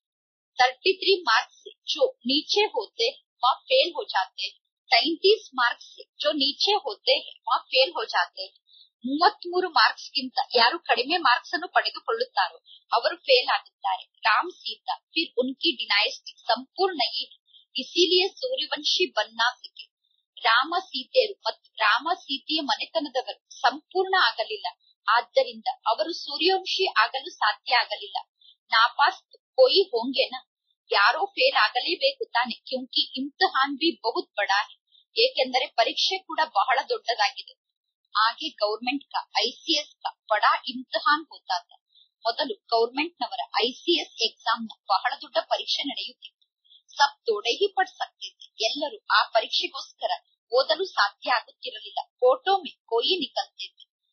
ತರ್ಟಿ ತ್ರೀ ಮಾರ್ಕ್ಸ್ ಜೋ ನೀಚೆ ಹೋತೆ ವಾ ಫೇಲ್ ಹೋ ಜಾತೆ ಸೈಂತೀಸ್ ಮಾರ್ಕ್ಸ್ ಜೋ ನೀಚೆ ಹೋತೆ ವಾ ಫೇಲ್ ಹೋ ಜಾತೆ ಮೂವತ್ಮೂರು ಮಾರ್ಕ್ಸ್ ಗಿಂತ ಯಾರು ಕಡಿಮೆ ಮಾರ್ಕ್ಸ್ ಅನ್ನು ಪಡೆದುಕೊಳ್ಳುತ್ತಾರೋ ಅವರು ಫೇಲ್ ಆಗುತ್ತಾರೆ ರಾಮ್ ಸೀತಾ ಫಿರ್ ಉನ್ಕಿ ಡಿನೈಸ್ಟಿ ಸಂಪೂರ್ಣ ಈ ಇಸಿಲಿಯೇ ಸೂರ್ಯವಂಶಿ ಬನ್ನಾ ಸಿಕ್ಕೆ ರಾಮ ಸೀತೆಯರು ಮತ್ತು ರಾಮ ಸೀತೆಯ ಮನೆತನದವರು ಸಂಪೂರ್ಣ ಆಗಲಿಲ್ಲ ಆದ್ದರಿಂದ ಅವರು ಸೂರ್ಯವಂಶಿ ಆಗಲು ಸಾಧ್ಯ ಆಗಲಿಲ್ಲ ನಾಪಾಸ್ ಕೋಯಿ ಹೋಂಗೆನ ಯಾರೋ ಫೇಲ್ ಆಗಲೇಬೇಕು ತಾನೆ ಕ್ಯೂಂಕಿ ಇಮ್ತಿಹಾನ್ ಬಿ ಬಹುತ್ ಬಡಾ ಹೈ ಏಕೆಂದರೆ ಪರೀಕ್ಷೆ ಕೂಡ ಬಹಳ ದೊಡ್ಡದಾಗಿದೆ ಆಗೆ ಗೌರ್ಮೆಂಟ್ ಕಾ ಐಸಿಎಸ್ ಕಾ ಬಡಾ ಇಮ್ತಿಹಾನ್ ಹೋತಾ ಥಾ ಮೊದಲು ಗೌರ್ಮೆಂಟ್ ನವರ ಐಸಿಎಸ್ ಎಕ್ಸಾಮ್ ನ ಬಹಳ ದೊಡ್ಡ ಪರೀಕ್ಷೆ ನಡೆಯುತ್ತಿತ್ತು ಸಬ್ ತೋಡೆ ಹಿ ಪಡ್ ಸಕ್ತೆ ಎಲ್ಲರೂ ಆ ಪರೀಕ್ಷೆಗೋಸ್ಕರ ಓದಲು ಸಾಧ್ಯ ಆಗುತ್ತಿರಲಿಲ್ಲ ಫೋಟೋ ಮೇ ಕೋಯಿ ನಿಕಲ್ತೆ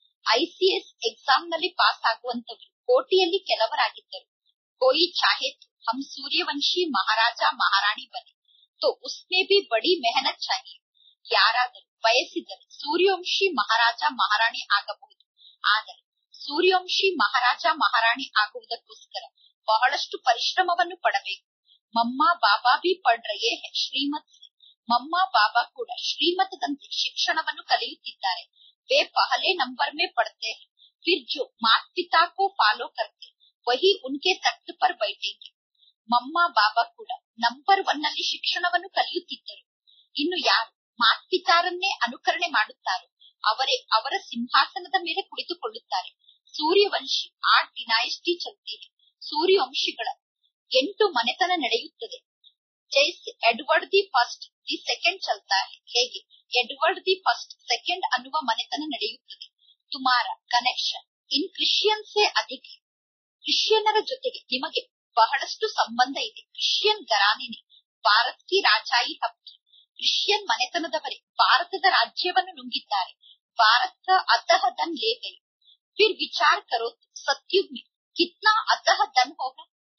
ಐಸಿಎಸ್ ಎಕ್ಸಾಮ್ ನಲ್ಲಿ ಪಾಸ್ ಆಗುವಂತವರು ಕೋಟಿಯಲ್ಲಿ ಕೆಲವರಾಗಿದ್ದರು ಕೋಯಿ ಚಾಹೆ ಹಮ್ ಸೂರ್ಯವಂಶಿ ಮಹಾರಾಜ ಮಹಾರಾಣಿ ಬನೆ ತೋ ಉಸ್ಮೇ ಬಿ ಬಡಿ ಮೆಹನತ್ ಚಾಹಿಯೆ ಯಾರಾದರೂ ಬಯಸಿದರೆ ಸೂರ್ಯವಂಶಿ ಮಹಾರಾಜ ಮಹಾರಾಣಿ ಆಗಬಹುದು ಆದರೆ ಸೂರ್ಯವಂಶಿ ಮಹಾರಾಜ ಮಹಾರಾಣಿ ಆಗುವುದಕ್ಕೋಸ್ಕರ ಬಹಳಷ್ಟು ಪರಿಶ್ರಮವನ್ನು ಪಡಬೇಕು ಮಮ್ಮ ಬಾಬಾ ಬಿ ಪಡ್ ರಹೆ ಹೈ ಶ್ರೀಮತ್ ಸೆ ಮಮ್ಮ ಬಾಬಾ ಕೂಡ ಶ್ರೀಮತದಂತೆ ಶಿಕ್ಷಣವನ್ನು ಕಲಿಯುತ್ತಿದ್ದಾರೆ वे पहले नंबर में पढ़ते हैं फिर जो माता पिता को फॉलो करते वही उनके तख्त पर बैठेंगे ಮಮ್ಮ ಬಾಬಾ ಕೂಡ ನಂಬರ್ ಒನ್ ನಲ್ಲಿ ಶಿಕ್ಷಣವನ್ನು ಕಲಿಯುತ್ತಿದ್ದರು ಇನ್ನು ಯಾರು ಮಾತ್ಪಿತಾರನ್ನೇ ಅನುಕರಣೆ ಮಾಡುತ್ತಾರೋ ಅವರೇ ಅವರ ಸಿಂಹಾಸನದ ಮೇಲೆ ಕುಳಿತುಕೊಳ್ಳುತ್ತಾರೆ ಸೂರ್ಯವಂಶಿ ಆಟ್ ಡಿನಾಯಿಸ್ಟಿ ಚಲ್ತಿದೆ ಸೂರ್ಯವಂಶಿಗಳ ಎಂಟು ಮನೆತನ ನಡೆಯುತ್ತದೆ ಜೈಸ್ Edward the first the second ಚಲ್ತಾ ಹೈ ಹೇಗೆ ಎಡ್ವರ್ಡ್ ದಿ ಫಸ್ಟ್ ಸೆಕೆಂಡ್ ಅನ್ನುವ ಮನೆತನ ನಡೆಯುತ್ತದೆ ತುಮಾರ ಕನೆಕ್ಷನ್ ಇನ್ ಕ್ರಿಶ್ಚಿಯನ್ ಸೇ ಅಧಿಕ ಕ್ರಿಶ್ಚಿಯನ್ನರ ಜೊತೆಗೆ ನಿಮಗೆ ಬಹಳಷ್ಟು ಸಂಬಂಧ ಇದೆ ಕ್ರಿಶ್ಚಿಯನ್ ಗರಾನಿನಿ ಭಾರತ್ ಕಿ ರಾಜಾಯಿ ಹಕ್ಕಿ ಕ್ರಿಶ್ಚಿಯನ್ ಮನೆತನದವರೇ ಭಾರತದ ರಾಜ್ಯವನ್ನು ನುಂಗಿದ್ದಾರೆ ಭಾರತ ಅತಃ ದನ್ ಲೇ ಗೈ ಫಿರ್ ವಿಚಾರ ಕರೋ ಸತ್ಯುಗ್ ಮೇ ಕಿತ್ನಾ ಅತಃ ದನ್ ಹೋಗ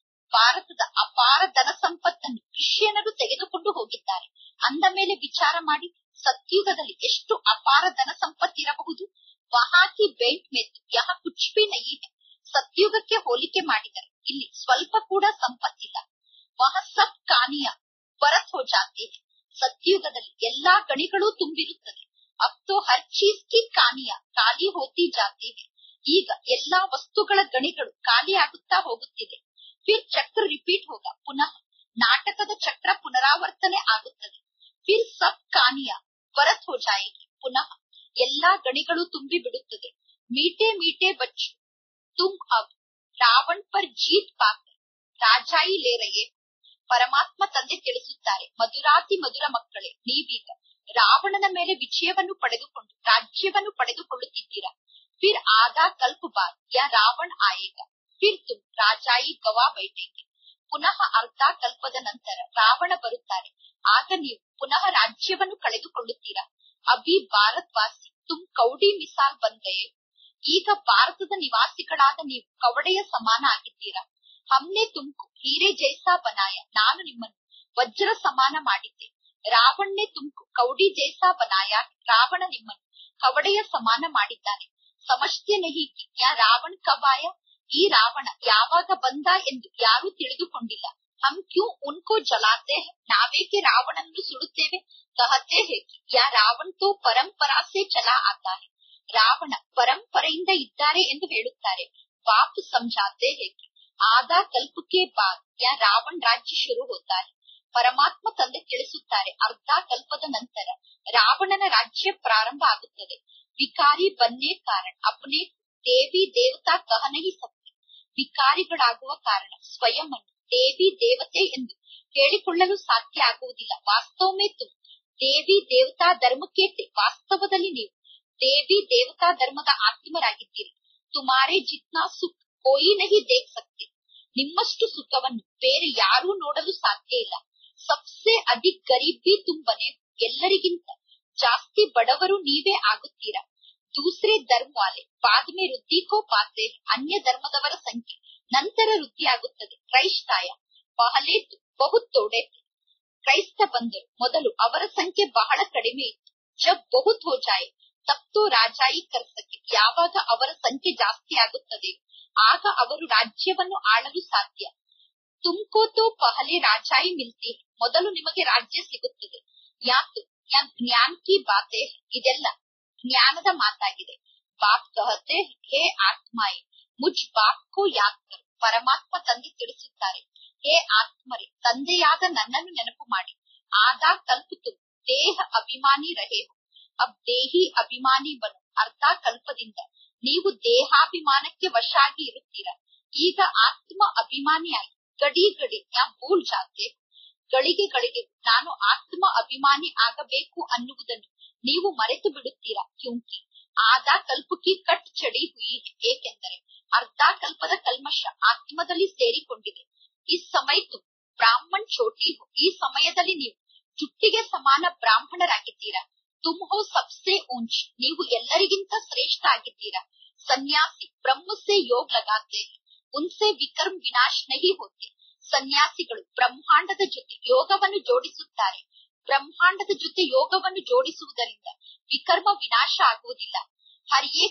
ಭಾರತದ ಅಪಾರ ಧನ ಸಂಪತ್ತನ್ನು ಕ್ರಿಶ್ಚಿಯನರು ತೆಗೆದುಕೊಂಡು ಹೋಗಿದ್ದಾರೆ ಅಂದ ಮೇಲೆ ವಿಚಾರ ಮಾಡಿ ಸತ್ಯುಗದಲ್ಲಿ ಎಷ್ಟು ಅಪಾರ ಧನ ಸಂಪತ್ತಿರಬಹುದು ವಹಾಕಿ ಬೆಂಟ್ ಮೆತ್ತು ಯಹ ಕುಚ್ ಬಿ ನಹೀ ಹೈ ಸತ್ಯುಗಕ್ಕೆ ಹೋಲಿಕೆ ಮಾಡಿದರೆ ಇಲ್ಲಿ ಸ್ವಲ್ಪ ಕೂಡ ಸಂಪತ್ತಿಲ್ಲ ವಹ ಸಬ್ ಕಾನಿಯ ಪರತ್ ಹೋ ಜಾತೆ ಹೈ ಸತ್ಯುಗದಲ್ಲಿ ಎಲ್ಲಾ ಗಣಿಗಳು ತುಂಬಿರುತ್ತದೆ ಅಬ್ ತೋ ಹರ್ ಚೀಸ್ ಕಿ ಕಾನಿಯ ಖಾಲಿ ಹೋತಿ ಜಾತಿ ಹೈ ಈಗ ಎಲ್ಲಾ ವಸ್ತುಗಳ ಗಣಿಗಳು ಖಾಲಿ ಆಗುತ್ತಾ ಹೋಗುತ್ತಿದೆ ಫಿರ್ ಚಕ್ರ ರಿಪೀಟ್ ಹೋಗ ಪುನಃ ನಾಟಕದ ಚಕ್ರ ಪುನರಾವರ್ತನೆ ಆಗುತ್ತದೆ ಫಿರ್ ಸಬ್ ಕಾನಿಯ ಪರತ್ ಹೋ ಜಾಯೇಗಿ ಪುನಃ ಎಲ್ಲಾ ಗಣಿಗಳು ತುಂಬಿ ಬಿಡುತ್ತದೆ ಮೀಟೆ ಮೀಟೆ ಬಚ್ಚು ತುಮ್ ಅಬ್ ರಾವಣ್ ಪರ್ ಜೀತ್ ಪಾಕರ್ ರಾಜಾಯಿ ಲೇ ರಹೆ ಪರಮಾತ್ಮ ತಂದೆ ತಿಳಿಸುತ್ತಾರೆ ಮಧುರಾತಿ ಮಧುರ ಮಕ್ಕಳೇ ನೀವೀಗ ರಾವಣನ ಮೇಲೆ ವಿಜಯವನ್ನು ಪಡೆದುಕೊಂಡು ರಾಜ್ಯವನ್ನು ಪಡೆದುಕೊಳ್ಳುತ್ತಿದ್ದೀರಾ ಫಿರ್ ಆಧಾ ಕಲ್ಪ ಬಾದ್ ಯಾ ರಾವಣ್ ಆಯೇಗ ಫಿರ್ ತುಮ್ ರಾಜಾಯಿ ಗವಾ ಬೈಟೆಂಗೆ ಪುನಃ ಅರ್ಧ ಕಲ್ಪದ ನಂತರ ರಾವಣ ಬರುತ್ತಾರೆ ಆಗ ನೀವು ಪುನಃ ರಾಜ್ಯವನ್ನು ಕಳೆದುಕೊಳ್ಳುತ್ತೀರಾ ಅಭಿ ಭಾರತ್ ವಾಸಿ ತುಮ್ ಕೌಡಿ ಮಿಸಾಲ್ ಬಂದೇ ಈಗ ಭಾರತದ ನಿವಾಸಿಗಳಾದ ನೀವು ಕವಡೆಯ ಸಮಾನ ಆಗಿದ್ದೀರಾ ಹಮ್ನೆ ತುಮ್ಕು ಹೀರೆ ಜೈಸಾ ಬನಾಯ ನಾನು ನಿಮ್ಮನ್ನು ವಜ್ರ ಸಮಾನ ಮಾಡಿದ್ದೆ ರಾವಣನೆ ತುಮ್ಕು ಕೌಡಿ ಜೈಸಾ ಬನಾಯ ರಾವಣ ನಿಮ್ಮನ್ನು ಕವಡೆಯ ಸಮಾನ ಮಾಡಿದ್ದಾನೆ ಸಮಜ್ತೆ ನಹಿ ಕಿ ಯಾ ರಾವಣ ಕಬಾಯ ಈ ರಾವಣ ಯಾವಾಗ ಬಂದ ಎಂದು ಯಾರೂ ತಿಳಿದುಕೊಂಡಿಲ್ಲ ಹಮ್ ಕ್ಯೂ ಉನ್ಕೋ ಜಲಾತೆ ಹೈ ನಾವೇಕೆ ರಾವಣನ್ನು ಸುಡುತ್ತೇವೆ ಕಹತೆ ಹೇ ಕಿ ಯಾ ರಾವಣ ತೋ ಪರಂಪರಾ ಸೆ ಚಲಾ ಆತಾ ಹೈ ರಾವಣ ಪರಂಪರೆಯಿಂದ ಇದ್ದಾರೆ ಎಂದು ಹೇಳುತ್ತಾರೆ ಬಾಪ್ ಸಮझाते हैं कि ಆಧಾ ಕಲ್ಪಕ್ಕೆ ಬಾದ್ ಯಾ ರಾವಣ ರಾಜ್ಯ ಶುರು ಹೋತಾ ಹೈ ಪರಮಾತ್ಮ ತಂದೆ ತಿಳಿಸುತ್ತಾರೆ ಅರ್ಧ ಕಲ್ಪದ ನಂತರ ರಾವಣನ ರಾಜ್ಯ ಪ್ರಾರಂಭ ಆಗುತ್ತದೆ ವಿಕಾರಿ ಬನ್ನೇ ಕಾರಣ ಅಪನೆ ದೇವಿ ದೇವತಾ ಕಹ ನಹಿ ಸಕ್ತೆ ವಿಕಾರಿಗಳಾಗುವ ಕಾರಣ ಸ್ವಯಂ ಅನ್ನು ದೇವಿ ದೇವತೆ ಎಂದು ಹೇಳಿಕೊಳ್ಳಲು ಸಾಧ್ಯ ಆಗುವುದಿಲ್ಲ ವಾಸ್ತವಮೇ ತುಮ್ ದೇವಿ ದೇವತಾ ಧರ್ಮಕ್ಕೆ ವಾಸ್ತವದಲ್ಲಿ ನೀವು ದೇವಿ ದೇವತಾ ಧರ್ಮದ ಆತ್ಮರಾಗಿದ್ದೀರಿ ತುಮಾರೇ ಜಿತ್ನಾ ಸುಖ ಕೋಯಿ ನಹಿ ದೇಖ್ ಸಕ್ತೆ ನಿಮ್ಮಷ್ಟು ಸುಖವನ್ನು ಬೇರೆ ಯಾರೂ ನೋಡಲು ಸಾಧ್ಯ ಇಲ್ಲ ಸಬ್ಸೆ ಅಧಿಕ್ ಗರೀಬ್ ಬಿ ತುಮ್ ಬನೆ ಎಲ್ಲರಿಗಿಂತ ಜಾಸ್ತಿ ಬಡವರು ನೀವೇ ಆಗುತ್ತೀರಾ ದೂಸರೆ ಧರ್ಮ ವಾಲೆ ಬಾದ್ ಮೇ ವೃದ್ಧಿ ಕೋ ಪಾತೆ ಅನ್ಯ ಧರ್ಮದವರ ಸಂಖ್ಯೆ ನಂತರ ವೃದ್ಧಿಯಾಗುತ್ತದೆ ಕ್ರೈಸ್ತಾಯ ಪಹಲೆ ಬಹುತ್ ತೋಡೆ ಕ್ರೈಸ್ತ ಬಂದರು ಮೊದಲು ಅವರ ಸಂಖ್ಯೆ ಬಹಳ ಕಡಿಮೆ ಇತ್ತು ಜಬ್ ಬಹುತ್ ಹೋ ಜಾಯೆ ತಪ್ತೋ ರಾಜಾಯಿ ಕರ್ಸಕ್ಕೆ ಯಾವಾಗ ಅವರ ಸಂಖ್ಯೆ ಜಾಸ್ತಿ ಆಗುತ್ತದೆ ಆಗ ಅವರು ರಾಜ್ಯವನ್ನು ಆಳಲು ಸಾಧ್ಯ ತುಮ್ಕೋ ತೋ ಪಹಲೆ ರಾಜಾಯಿ ಮಿಲ್ತಿ ಮೊದಲು ನಿಮಗೆ ರಾಜ್ಯ ಸಿಗುತ್ತದೆ ಯಾತು ಯಾ ಜ್ಞಾನ್ ಕಿ ಬಾತೆ ಇದೆಲ್ಲ ಜ್ಞಾನದ ಮಾತಾಗಿದೆ ಬಾಪ್ ಕಹತೆ ಹೇ ಆತ್ಮಾಯಿ ಮುಜ್ ಬಾಪ್ ಕೋ ಯಾದ್ ಕರು ಪರಮಾತ್ಮ ತಂದೆ ತಿಳಿಸುತ್ತಾರೆ ಹೇ ಆತ್ಮರೇ ತಂದೆಯಾದ ನನ್ನನ್ನು ನೆನಪು ಮಾಡಿ ಆದಾ ಕಲ್ಪಿತು ದೇಹ ಅಭಿಮಾನಿ ರಹೇ ಹೋ ಅಬ್ ದೇಹಿ ಅಭಿಮಾನಿ ಬನು ಅರ್ಧ ಕಲ್ಪದಿಂದ ನೀವು ದೇಹಾಭಿಮಾನಕ್ಕೆ ವಶ ಆಗಿ ಇರುತ್ತೀರಾ ಈಗ ಆತ್ಮ ಅಭಿಮಾನಿಯಾಗಿ ಗಡಿ ಗಡಿ ಯಾ ಭೂಲ್ ಜಾತೆ ಗಳಿಗೆ ಗಳಿಗೆ ನಾನು ಆತ್ಮ ಅಭಿಮಾನಿ ಆಗಬೇಕು ಅನ್ನುವುದನ್ನು ನೀವು ಮರೆತು ಬಿಡುತ್ತೀರಾ ಕ್ಯೂಂಕಿ ಆದಾ ಕಲ್ಪಕ್ಕೆ ಕಟ್ ಚಡಿ ಹುಯಿ ಏಕೆಂದರೆ ಅರ್ಧ ಕಲ್ಪದ ಕಲ್ಮಶ ಆತ್ಮದಲ್ಲಿ ಸೇರಿಕೊಂಡಿದೆ ಈ ಸಮಯ ಬ್ರಾಹ್ಮಣ್ ಚೋಟಿ ಹೋ ಈ ಸಮಯದಲ್ಲಿ ನೀವು ಚುಟ್ಟಿಗೆ ಸಮಾನ ಬ್ರಾಹ್ಮಣರಾಗಿದ್ದೀರಾ ತುಮ್ ಹೋ ಸಬ್ಸೆ ಊಂಚ್ ನೀವು ಎಲ್ಲರಿಗಿಂತ ಶ್ರೇಷ್ಠ ಆಗಿದ್ದೀರಾ ಸನ್ಯಾಸಿ ಬ್ರಹ್ಮ ಸೆ ಯೋಗ್ ಲಗಾತೆ ಉನ್ಸೆ ವಿಕರ್ಮ್ ವಿನಾಶ್ ನಹಿ ಹೋತೆ ಸನ್ಯಾಸಿಗಳು ಬ್ರಹ್ಮಾಂಡದ ಜೊತೆ ಯೋಗವನ್ನು ಜೋಡಿಸುತ್ತಾರೆ ಬ್ರಹ್ಮಾಂಡದ ಜೊತೆ ಯೋಗವನ್ನು ಜೋಡಿಸುವುದರಿಂದ ವಿಕರ್ಮ ವಿನಾಶ ಆಗುವುದಿಲ್ಲ ಹರಿಯೇ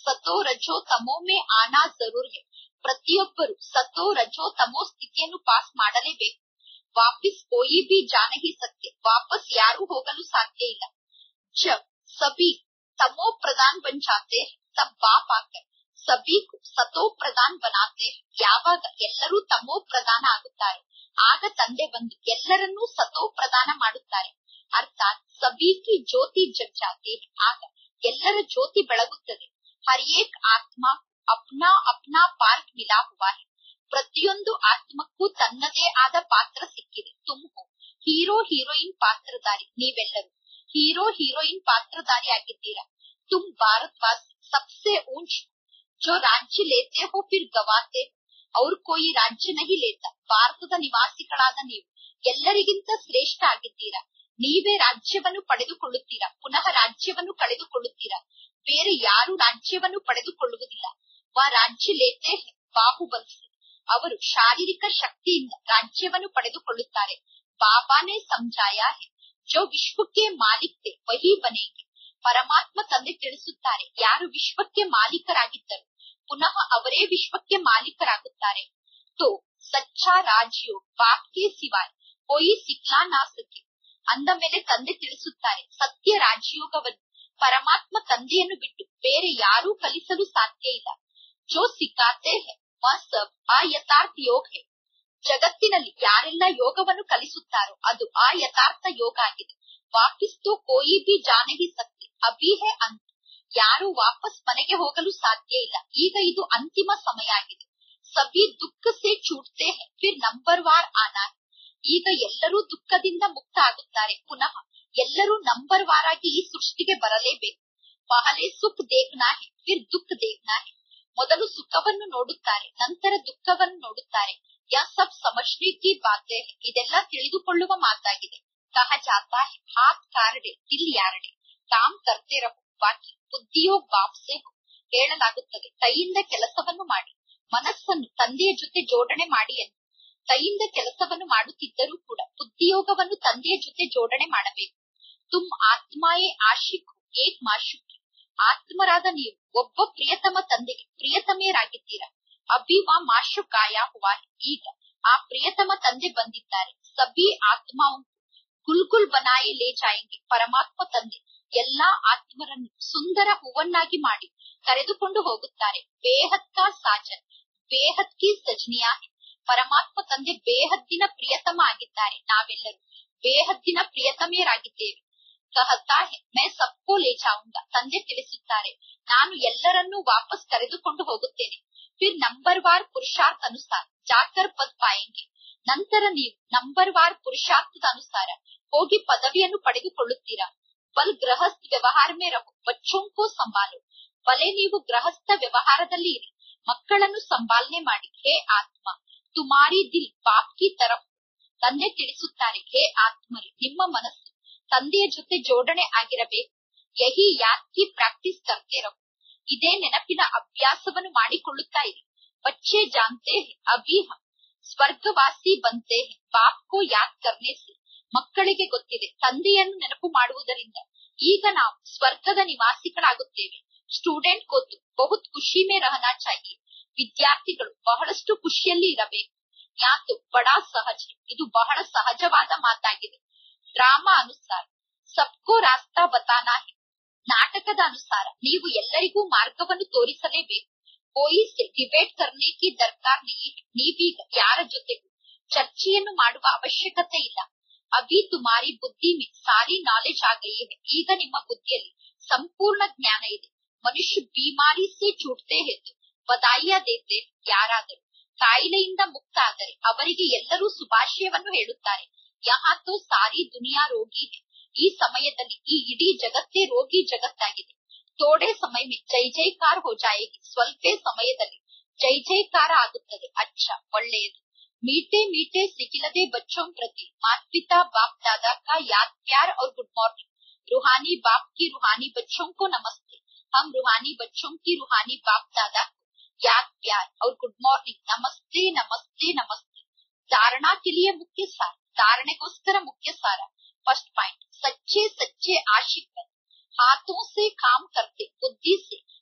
ಸತೋ ರಜೋ ತಮೋ ಮೇ ಆನಾ ಜರೂರ್ ಹೇ ಪ್ರತಿಯೊಬ್ಬರು ಸತೋ ರಜೋ ತಮೋ ಸ್ಥಿತಿಯನ್ನು ಪಾಸ್ ಮಾಡಲೇಬೇಕು ವಾಪಸ್ ಕೋಯಿ ಬಿ ಜಾ ನಹಿ ಸಕ್ತೆ ವಾಪಸ್ ಯಾರು ಹೋಗಲು ಸಾಧ್ಯ ಇಲ್ಲ ಜಬ್ ಸಭಿ ತಮೋ ಪ್ರಧಾನ್ ಬನ್ ಜಾತೆ ತಬ್ ಬಾಪ್ ಆಕರ್ ಸಭಿ ಸತೋ ಪ್ರಧಾನ್ ಬನಾತೆ ಯಾವಾಗ ಎಲ್ಲರೂ ತಮೋ ಪ್ರಧಾನ ಆಗುತ್ತಾರೆ ಆಗ ತಂದೆ ಬಂದು ಎಲ್ಲರನ್ನೂ ಸತೋ ಪ್ರದಾನ ಮಾಡುತ್ತಾರೆ ಅರ್ಥಾತ್ ಸಬೀಕಿ ಜ್ಯೋತಿ ಜಗ್ ಜಾತೆ ಆಗ ಎಲ್ಲರ ಜ್ಯೋತಿ ಬೆಳಗುತ್ತದೆ ಹರ್ ಏಕ್ ಆತ್ಮ ಅಪ್ನಾ ಅಪ್ನಾ ಪಾರ್ಕ್ ಮಿಲಾ ಹುವಾ ಹೈ ಪ್ರತಿಯೊಂದು ಆತ್ಮಕ್ಕೂ ತನ್ನದೇ ಆದ ಪಾತ್ರ ಸಿಕ್ಕಿದೆ ತುಮ್ಹು ಹೀರೋ ಹೀರೋಯಿನ್ ಪಾತ್ರಧಾರಿ ನೀವೆಲ್ಲರೂ ಹೀರೋ ಹೀರೋಯಿನ್ ಪಾತ್ರಧಾರಿ ಆಗಿದ್ದೀರಾ ತುಮ್ ಭಾರತ್ವಾಸಿ ಸಬ್ಸೆ ಊಂಚ್ जो राज्य लेते हो फिर गवाते ಅವ್ರ ಕೋಯಿ ರಾಜ್ಯ ನಹಿ ಲೇತ ಭಾರತದ ನಿವಾಸಿಗಳಾದ ನೀವು ಎಲ್ಲರಿಗಿಂತ ಶ್ರೇಷ್ಠ ಆಗಿದ್ದೀರಾ ನೀವೇ ರಾಜ್ಯವನ್ನು ಪಡೆದುಕೊಳ್ಳುತ್ತೀರಾ ಪುನಃ ರಾಜ್ಯವನ್ನು ಕಳೆದುಕೊಳ್ಳುತ್ತೀರಾ ಬೇರೆ ಯಾರು ರಾಜ್ಯವನ್ನು ಪಡೆದುಕೊಳ್ಳುವುದಿಲ್ಲ ವಾ ರಾಜ್ಯ ಲೇತೆ ಬಾಹುಬಲ್ ಅವರು ಶಾರೀರಿಕ ಶಕ್ತಿಯಿಂದ ರಾಜ್ಯವನ್ನು ಪಡೆದುಕೊಳ್ಳುತ್ತಾರೆ ಬಾಬಾನೇ ಸಮಜಾಯ ಹೇ ಜೋ ವಿಶ್ವಕ್ಕೆ ಮಾಲಿಕ್ತೆ ವಹಿ ಬನೇಗೆ ಪರಮಾತ್ಮ ತಂದೆ ತಿಳಿಸುತ್ತಾರೆ ಯಾರು ವಿಶ್ವಕ್ಕೆ ಮಾಲೀಕರಾಗಿದ್ದರು ಪುನಃ ಅವರೇ ವಿಶ್ವಕ್ಕೆ ಮಾಲೀಕರಾಗುತ್ತಾರೆ ತೋ ಸಚ್ಚಾ ರಾಜಯೋಗ್ ಬಾಪ್ಗೆ ಸಿವಾಯ್ ಕೋಯಿ ಸಿಕ್ಲಾ ನಾ ಸಕೆ ಅಂದ ಮೇಲೆ ತಂದೆ ತಿಳಿಸುತ್ತಾರೆ ಸತ್ಯ ರಾಜಯೋಗವನ್ನು ಪರಮಾತ್ಮ ತಂದೆಯನ್ನು ಬಿಟ್ಟು ಬೇರೆ ಯಾರೂ ಕಲಿಸಲು ಸಾಧ್ಯ ಇಲ್ಲ ಜೋ ಸಿಕ್ಕಾತೆ ಹೇ ವಾ ಸಬ್ ಆ ಯಥಾರ್ಥ ಯೋಗ ಹೇ ಜಗತ್ತಿನಲ್ಲಿ ಯಾರೆಲ್ಲ ಯೋಗವನ್ನು ಕಲಿಸುತ್ತಾರೋ ಅದು ಆ ಯಥಾರ್ಥ ಯೋಗ ಆಗಿದೆ ವಾಪಿಸ್ ತೋ ಕೋಯಿ ಬಿ ಜಾನಹಿ ಸತ್ಯ ಅಭಿ ಹೇ ಅಂತ ಯಾರು ವಾಪಸ್ ಮನೆಗೆ ಹೋಗಲು ಸಾಧ್ಯ ಇಲ್ಲ ಈಗ ಇದು ಅಂತಿಮ ಸಮಯ ಆಗಿದೆ ಸಭಿ ದುಃಖ ಸೇ ಚೂಟ್ತೆ ಹೇ ಫಿರ್ ನಂಬರ್ ವಾರ್ ಆನಾ ಹೇ. ಈಗ ಎಲ್ಲರೂ ದುಃಖದಿಂದ ಮುಕ್ತ ಆಗುತ್ತಾರೆ ಪುನಃ ಎಲ್ಲರೂ ನಂಬರ್ ವಾರ್ ಆಗಿ ಈ ಸೃಷ್ಟಿಗೆ ಬರಲೇಬೇಕು ಪಹಲೆ ಸುಖ್ ದೇಖ್ನಾ ಹೇ ಫಿರ್ ದುಃಖ ದೇಖ್ನಾ ಹೇ ಮೊದಲು ಸುಖವನ್ನು ನೋಡುತ್ತಾರೆ ನಂತರ ದುಃಖವನ್ನು ನೋಡುತ್ತಾರೆ ಯಾ ಸಬ್ ಸಮಜ್ನೆ ಕಿ ಬಾತೆ ಹೇ ಇದೆಲ್ಲ ತಿಳಿದುಕೊಳ್ಳುವ ಮಾತಾಗಿದೆ ಕಹ ಜಾತಾ ಹೇ ಹಾತ್ ಕಾರಡೆ ತಿಲ್ ಯಾರಡೆ ಕಾಮ್ ಕರ್ತೆ ರಹೋ ಬಾಕಿ ಬುದ್ಧಿಯೋ ಬಾಪ್ಸೆ ಹೋ ಹೇಳಲಾಗುತ್ತದೆ ಕೈಯಿಂದ ಕೆಲಸವನ್ನು ಮಾಡಿ ಮನಸ್ಸನ್ನು ತಂದೆಯ ಜೊತೆ ಜೋಡಣೆ ಮಾಡಿ ಎಂದು ಕೈಯಿಂದ ಕೆಲಸವನ್ನು ಮಾಡುತ್ತಿದ್ದರೂ ಕೂಡ ಬುದ್ಧಿಯೋಗವನ್ನು ತಂದೆಯ ಜೊತೆ ಜೋಡಣೆ ಮಾಡಬೇಕು ತುಮ್ ಆತ್ಮಾಯೇ ಆಶಿಕ್ ಹೋ, ಏಕ್ ಮಾಶುಕ್ ಆತ್ಮರಾದ ನೀವು ಒಬ್ಬ ಪ್ರಿಯತಮ ತಂದೆಗೆ ಪ್ರಿಯತಮೆಯರಾಗಿದ್ದೀರಾ ಅಭಿವಾ ಮಾಶುಕಾಯ ಹುವಾ ಹೈ. ಈಗ ಆ ಪ್ರಿಯತಮ ತಂದೆ ಬಂದಿದ್ದಾರೆ ಸಬಿ ಆತ್ಮಾವು ಗುಲ್ಗುಲ್ ಬನಾಯಿ ಲೇ ಜಾಯಂಗೆ ಪರಮಾತ್ಮ ತಂದೆ ಎಲ್ಲಾ ಆತ್ಮರನ್ನು ಸುಂದರ ಹೂವನ್ನಾಗಿ ಮಾಡಿ ಕರೆದುಕೊಂಡು ಹೋಗುತ್ತಾರೆ ಬೇಹದ್ ಕಾ ಸಾಜನ್ ಬೇಹದ್ ಕಿ ಸಜ್ನಿಯಾ ಹೈ. ಪರಮಾತ್ಮ ತಂದೆ ಬೇಹದ್ದಿನ ಪ್ರಿಯತಮ ಆಗಿದ್ದಾರೆ ನಾವೆಲ್ಲರೂ ಬೇಹದ್ದಿನ ಪ್ರಿಯತಮೆಯರಾಗಿದ್ದೇವೆ ಕಹತಾ ಹೇ ಮೈ ಸಬ್ಕೋ ಲೇ ಜಾऊंगा ತಂದೆ ತಿಳಿಸುತ್ತಾರೆ ನಾನು ಎಲ್ಲರನ್ನೂ ವಾಪಸ್ ಕರೆದುಕೊಂಡು ಹೋಗುತ್ತೇನೆ ಫಿರ್ ನಂಬರ್ ವಾರ್ ಪುರುಷಾರ್ಥ ಅನುಸಾರ ಜಾಕರ್ ಪದ್ ಪಾಯಂಗೆ ನಂತರ ನೀವು ನಂಬರ್ ವಾರ್ ಪುರುಷಾರ್ಥದ ಅನುಸಾರ ಹೋಗಿ ಪದವಿಯನ್ನು ಪಡೆದುಕೊಳ್ಳುತ್ತೀರಾ ಬಲ್ ಗೃಹಸ್ಥ ವ್ಯವಹಾರ ಮೇ ರಹೋ ಬಚ್ಚೋಂ ಕೋ ಸಂಭಾಲೋ ಬಲೆ ನೀವು ಗೃಹಸ್ಥ ವ್ಯವಹಾರದಲ್ಲಿ ಇರಿ ಮಕ್ಕಳನ್ನು ಸಂಭಾಲನೆ ಮಾಡಿ ಹೇ ಆತ್ಮ ತುಮಾರಿ ದಿಲ್ ಬಾಪ್ ಕಿ ತರಫ್ ತಂದೆ ತಿಳಿಸುತ್ತಾರೆ ಹೇ ಆತ್ಮರೇ ನಿಮ್ಮ ಮನಸ್ಸು ತಂದೆಯ ಜೊತೆ ಜೋಡಣೆ ಆಗಿರಬೇಕು ಯಹಿ ಯಾದ್ ಕಿ ಪ್ರಾಕ್ಟೀಸ್ ಕರ್ತೆ ರಹೋ ಇದೇ ನೆನಪಿನ ಅಭ್ಯಾಸವನ್ನು ಮಾಡಿಕೊಳ್ಳುತ್ತಾ ಇರಿ ಬಚ್ಚೆ ಜಾನ್ತೆ ಹೇ ಅಭಿ ಹಮ್ ಸ್ವರ್ಗವಾಸಿ ಬಂತೆ ಹೇ ಬಾಪ್ ಕೋ ಯಾದ್ ಕರ್ನೆ ಸೆ ಮಕ್ಕಳಿಗೆ ಗೊತ್ತಿದೆ ತಂದೆಯನ್ನು ನೆನಪು ಮಾಡುವುದರಿಂದ ಈಗ ನಾವು ಸ್ವರ್ಗದ ನಿವಾಸಿಗಳಾಗುತ್ತೇವೆ ಸ್ಟೂಡೆಂಟ್ ಗೊತ್ತು ಬಹುತ್ ಖುಷಿ ಮೇ ರಹನಾ ಚಾಹಿಯೆ ವಿದ್ಯಾರ್ಥಿಗಳು ಬಹಳಷ್ಟು ಖುಷಿಯಲ್ಲಿ ಇರಬೇಕು ಯಾತು ಬಡಾ ಸಹಜ ಇದು ಬಹಳ ಸಹಜವಾದ ಮಾತಾಗಿದೆ ಡ್ರಾಮಾ ಅನುಸಾರ ಸಬ್ಕೋ ರಾಸ್ತಾ ಬತಾನಾ ಹೇ ನಾಟಕದ ಅನುಸಾರ ನೀವು ಎಲ್ಲರಿಗೂ ಮಾರ್ಗವನ್ನು ತೋರಿಸಲೇಬೇಕು ಕೋಯಿ ಸೆ ಡಿಬೇಟ್ ಕರ್ನೆ ಕಿ ದರ್ಕಾರ್ ನಹಿ ಹೈ. ನೀವೀಗ ಯಾರ ಜೊತೆಗೂ ಚರ್ಚೆಯನ್ನು ಮಾಡುವ ಅವಶ್ಯಕತೆ ಇಲ್ಲ ಅಭಿ ತುಮಾರಿ ಬುದ್ಧಿ ಮೇ ಸಾರಿ ನಾಲೆಜ್ ಆ ಗಯಿ ಹೈ. ಈಗ ನಿಮ್ಮ ಬುದ್ಧಿಯಲ್ಲಿ ಸಂಪೂರ್ಣ ಜ್ಞಾನ ಇದೆ ಮನುಷ್ಯ ಬೀಮಾರಿ ಸೆ ಚೂಟ್ತೆ ಹೆತ್ತು ಬದಾಯಿಯ ದೇತೆ ಯಾರಾದರೂ ಕಾಯಿಲೆಯಿಂದ ಮುಕ್ತ ಆದರೆ ಅವರಿಗೆ ಎಲ್ಲರೂ ಶುಭಾಶಯವನ್ನು ಹೇಳುತ್ತಾರೆ ಯಹಾ ತೋ ಸಾರಿ ದುನಿಯಾ ರೋಗಿ ಹೈ. ಈ ಸಮಯದಲ್ಲಿ ಈ ಇಡೀ ಜಗತ್ತೇ ರೋಗಿ ಜಗತ್ತಾಗಿದೆ ತೋಡೆ ಸಮಯ ಮೇ ಜೈ ಜೈಕಾರ ಹೋ ಜಾಯೇಗಿ ಸ್ವಲ್ಪೇ ಸಮಯದಲ್ಲಿ ಜೈ ಜೈಕಾರ ಆಗುತ್ತದೆ ಅಚ್ಚ ಒಳ್ಳೆಯದು मीठे मीठे सिकिलदे बच्चों प्रति माता पिता बाप दादा का याद प्यार और गुड मॉर्निंग रूहानी बाप की रूहानी बच्चों को नमस्ते हम रूहानी बच्चों की रूहानी बाप दादा को याद प्यार और गुड मॉर्निंग नमस्ते नमस्ते नमस्ते धारणा के लिए मुख्य सार धारणेಗೋಸ್ಕರ मुख्य सार फर्स्ट पॉइंट सच्चे सच्चे आशिक बन हाथों से काम करते बुद्धि से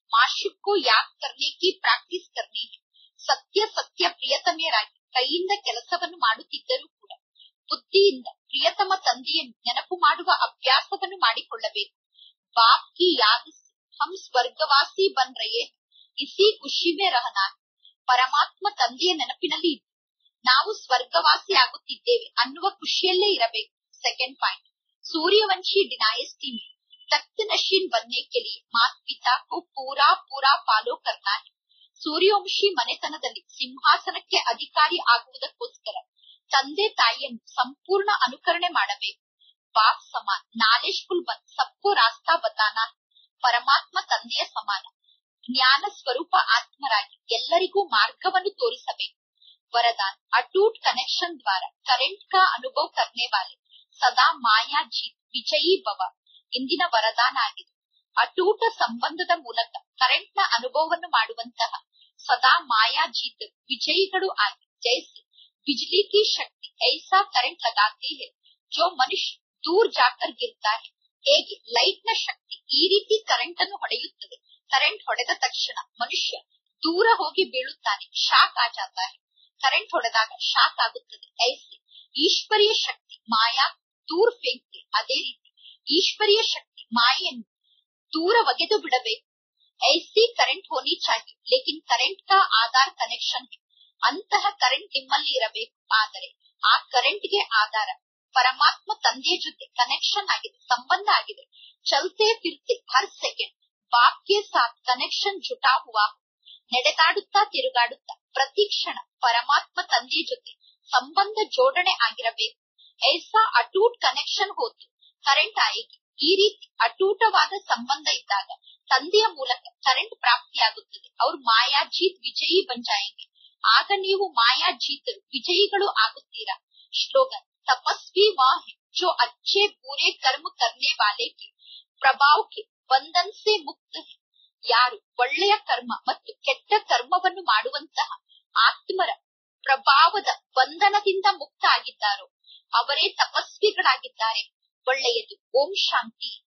माशुक को याद करने की ಪ್ರಾಕ್ಟೀಸ್ करनी है ಸತ್ಯ ಸತ್ಯ ಪ್ರಿಯತಮೆಯರಾಗಿ ಕೈಯಿಂದ ಕೆಲಸವನ್ನು ಮಾಡುತ್ತಿದ್ದರೂ ಕೂಡ ಬುದ್ಧಿಯಿಂದ ಪ್ರಿಯತಮ ತಂದೆಯನ್ನು ನೆನಪು ಮಾಡುವ ಅಭ್ಯಾಸವನ್ನು ಮಾಡಿಕೊಳ್ಳಬೇಕು ಬಾಪ್ ಕಿ ಯಾದ್ ಸೆ ಹಮ್ ಸ್ವರ್ಗವಾಸಿ ಬನ್ ರಹೆ हैं. ಇಸಿ ಖುಷಿ ಮೇ ರಹನಾ है. ಪರಮಾತ್ಮ ತಂದೆಯ ನೆನಪಿನಲ್ಲಿ ಇದ್ದು ನಾವು ಸ್ವರ್ಗವಾಸಿ ಆಗುತ್ತಿದ್ದೇವೆ ಅನ್ನುವ ಖುಷಿಯಲ್ಲೇ ಇರಬೇಕು ಸೆಕೆಂಡ್ ಪಾಯಿಂಟ್ सूर्यवंशी डिनाइस्टी में तख्त नशीन बनने के लिए माता पिता को पूरा पूरा फॉलो करना है ಸೂರ್ಯವಂಶಿ ಮನೆತನದಲ್ಲಿ ಸಿಂಹಾಸನಕ್ಕೆ ಅಧಿಕಾರಿ ಆಗುವುದಕ್ಕೋಸ್ಕರ ತಂದೆ ತಾಯಿಯನ್ನು ಸಂಪೂರ್ಣ ಅನುಕರಣೆ ಮಾಡಬೇಕು ಬಾಪ್ ಸಮಾನ್ ನಾಲೆಜ್ಫುಲ್ ಬಂದ್ ಸಬ್ಕೋ ರಾಸ್ತಾ ಬತಾನ है. ಪರಮಾತ್ಮ ತಂದೆಯ ಸಮಾನ ಜ್ಞಾನ ಸ್ವರೂಪ ಆತ್ಮರಾಗಿ ಎಲ್ಲರಿಗೂ ಮಾರ್ಗವನ್ನು ತೋರಿಸಬೇಕು वरदान अटूट कनेक्शन द्वारा करंट का अनुभव करने वाले ಸದಾ ಮಾಯಾ ಜೀತ್ ವಿಜಯೀ ಭವ ಇಂದಿನ ವರದಾನ ಆಗಿದೆ ಅಟೂಟ ಸಂಬಂಧದ ಮೂಲಕ ಕರೆಂಟ್ ನ ಅನುಭವವನ್ನು ಮಾಡುವಂತಹ ಸದಾ ಮಾಯಾ ಜೀತ್ ವಿಜಯಿಗಳು ಆಗಿ ಜೈಸೆ ಬಿಜ್ಲಿ ಕಿ ಶಕ್ತಿ ಐಸಾ ಕರೆಂಟ್ ಲಗಾತಿ है जो ಮನುಷ್ಯ ದೂರ್ ಜಾಕರ್ ಗಿರ್ತಾ है ಹೇಗೆ ಲೈಟ್ ನ ಶಕ್ತಿ ಈ ರೀತಿ ಕರೆಂಟ್ ಅನ್ನು ಹೊಡೆಯುತ್ತದೆ ಕರೆಂಟ್ ಹೊಡೆದ ತಕ್ಷಣ ಮನುಷ್ಯ ದೂರ ಹೋಗಿ ಬೀಳುತ್ತಾನೆ ಶಾಕ್ ಆ ಜಾತಾ है ಕರೆಂಟ್ ಹೊಡೆದಾಗ ಶಾಕ್ ಆಗುತ್ತದೆ ಐಸೆ ಈಶ್ವರೀಯ ಶಕ್ತಿ ಮಾಯಾ ದೂರ ಫೇಂಕ್ತೆ ಅದೇ ರೀತಿ ಈಶ್ವರೀಯ ಶಕ್ತಿ ಮಾಯೆಯನ್ನು ದೂರ ಒಗೆದು ಬಿಡಬೇಕು ಐಸಿ ಕರೆಂಟ್ ಹೋನಿ ಚಾಹಿ ಲೇಕಿನ್ ಕರೆಂಟ್ ಕಾ ಆಧಾರ್ ಕನೆಕ್ಷನ್ है ಅಂತಹ ಕರೆಂಟ್ ನಿಮ್ಮಲ್ಲಿ ಇರಬೇಕು ಆದರೆ ಆ ಕರೆಂಟ್ಗೆ ಆಧಾರ ಪರಮಾತ್ಮ ತಂದೆಯ ಜೊತೆ ಕನೆಕ್ಷನ್ ಆಗಿದೆ ಸಂಬಂಧ ಆಗಿದೆ ಚಲ್ತೆ ಫಿರ್ತೆ ಹರ್ ಸೆಕೆಂಡ್ ಬಾಪ್ ಕೆ ಸಾಥ್ ಕನೆಕ್ಷನ್ ಜುಟಾ ಹುವಾ ಹೋ. ನಡೆದಾಡುತ್ತಾ ತಿರುಗಾಡುತ್ತಾ ಪ್ರತಿ ಕ್ಷಣ ಪರಮಾತ್ಮ ತಂದೆಯ ಜೊತೆ ಸಂಬಂಧ ಜೋಡಣೆ ಆಗಿರಬೇಕು ಐಸಾ ಅಟೂಟ್ ಕನೆಕ್ಷನ್ ಹೋತು ಕರೆಂಟ್ ಆಯಿಗೆ ಈ ರೀತಿ ಅಟೂಟವಾದ ಸಂಬಂಧ ಇದ್ದಾಗ ತಂದೆಯ ಮೂಲಕ ಕರೆಂಟ್ ಪ್ರಾಪ್ತಿಯಾಗುತ್ತದೆ ಅವ್ರು ಮಾಯಾ ಜೀತ್ ವಿಜಯಿ ಬಂಜಾಯಂಗೆ ಆಗ ನೀವು ಮಾಯಾ ಜೀತರು ವಿಜಯಿಗಳು ಆಗುತ್ತೀರಾ ಶ್ಲೋಗನ್ ತಪಸ್ವಿ ವಾ ಹೈ ಜೋ ಅಚ್ಚೆ ಬೂರೆ ಕರ್ಮ ಕರ್ನೆ ವಾಲೆ ಕೆ ಪ್ರಭಾವ್ ಕೆ ಬಂಧನ್ ಸೆ ಮುಕ್ತ ಹೈ ಯಾರು ಒಳ್ಳೆಯ ಕರ್ಮ ಮತ್ತು ಕೆಟ್ಟ ಕರ್ಮವನ್ನು ಮಾಡುವಂತಹ ಆತ್ಮರ ಪ್ರಭಾವದ ಬಂಧನದಿಂದ ಮುಕ್ತ ಆಗಿದ್ದಾರೋ ಅವರೇ ತಪಸ್ವಿಗಳಾಗಿದ್ದಾರೆ ಒಳ್ಳೆಯದು ಓಂ ಶಾಂತಿ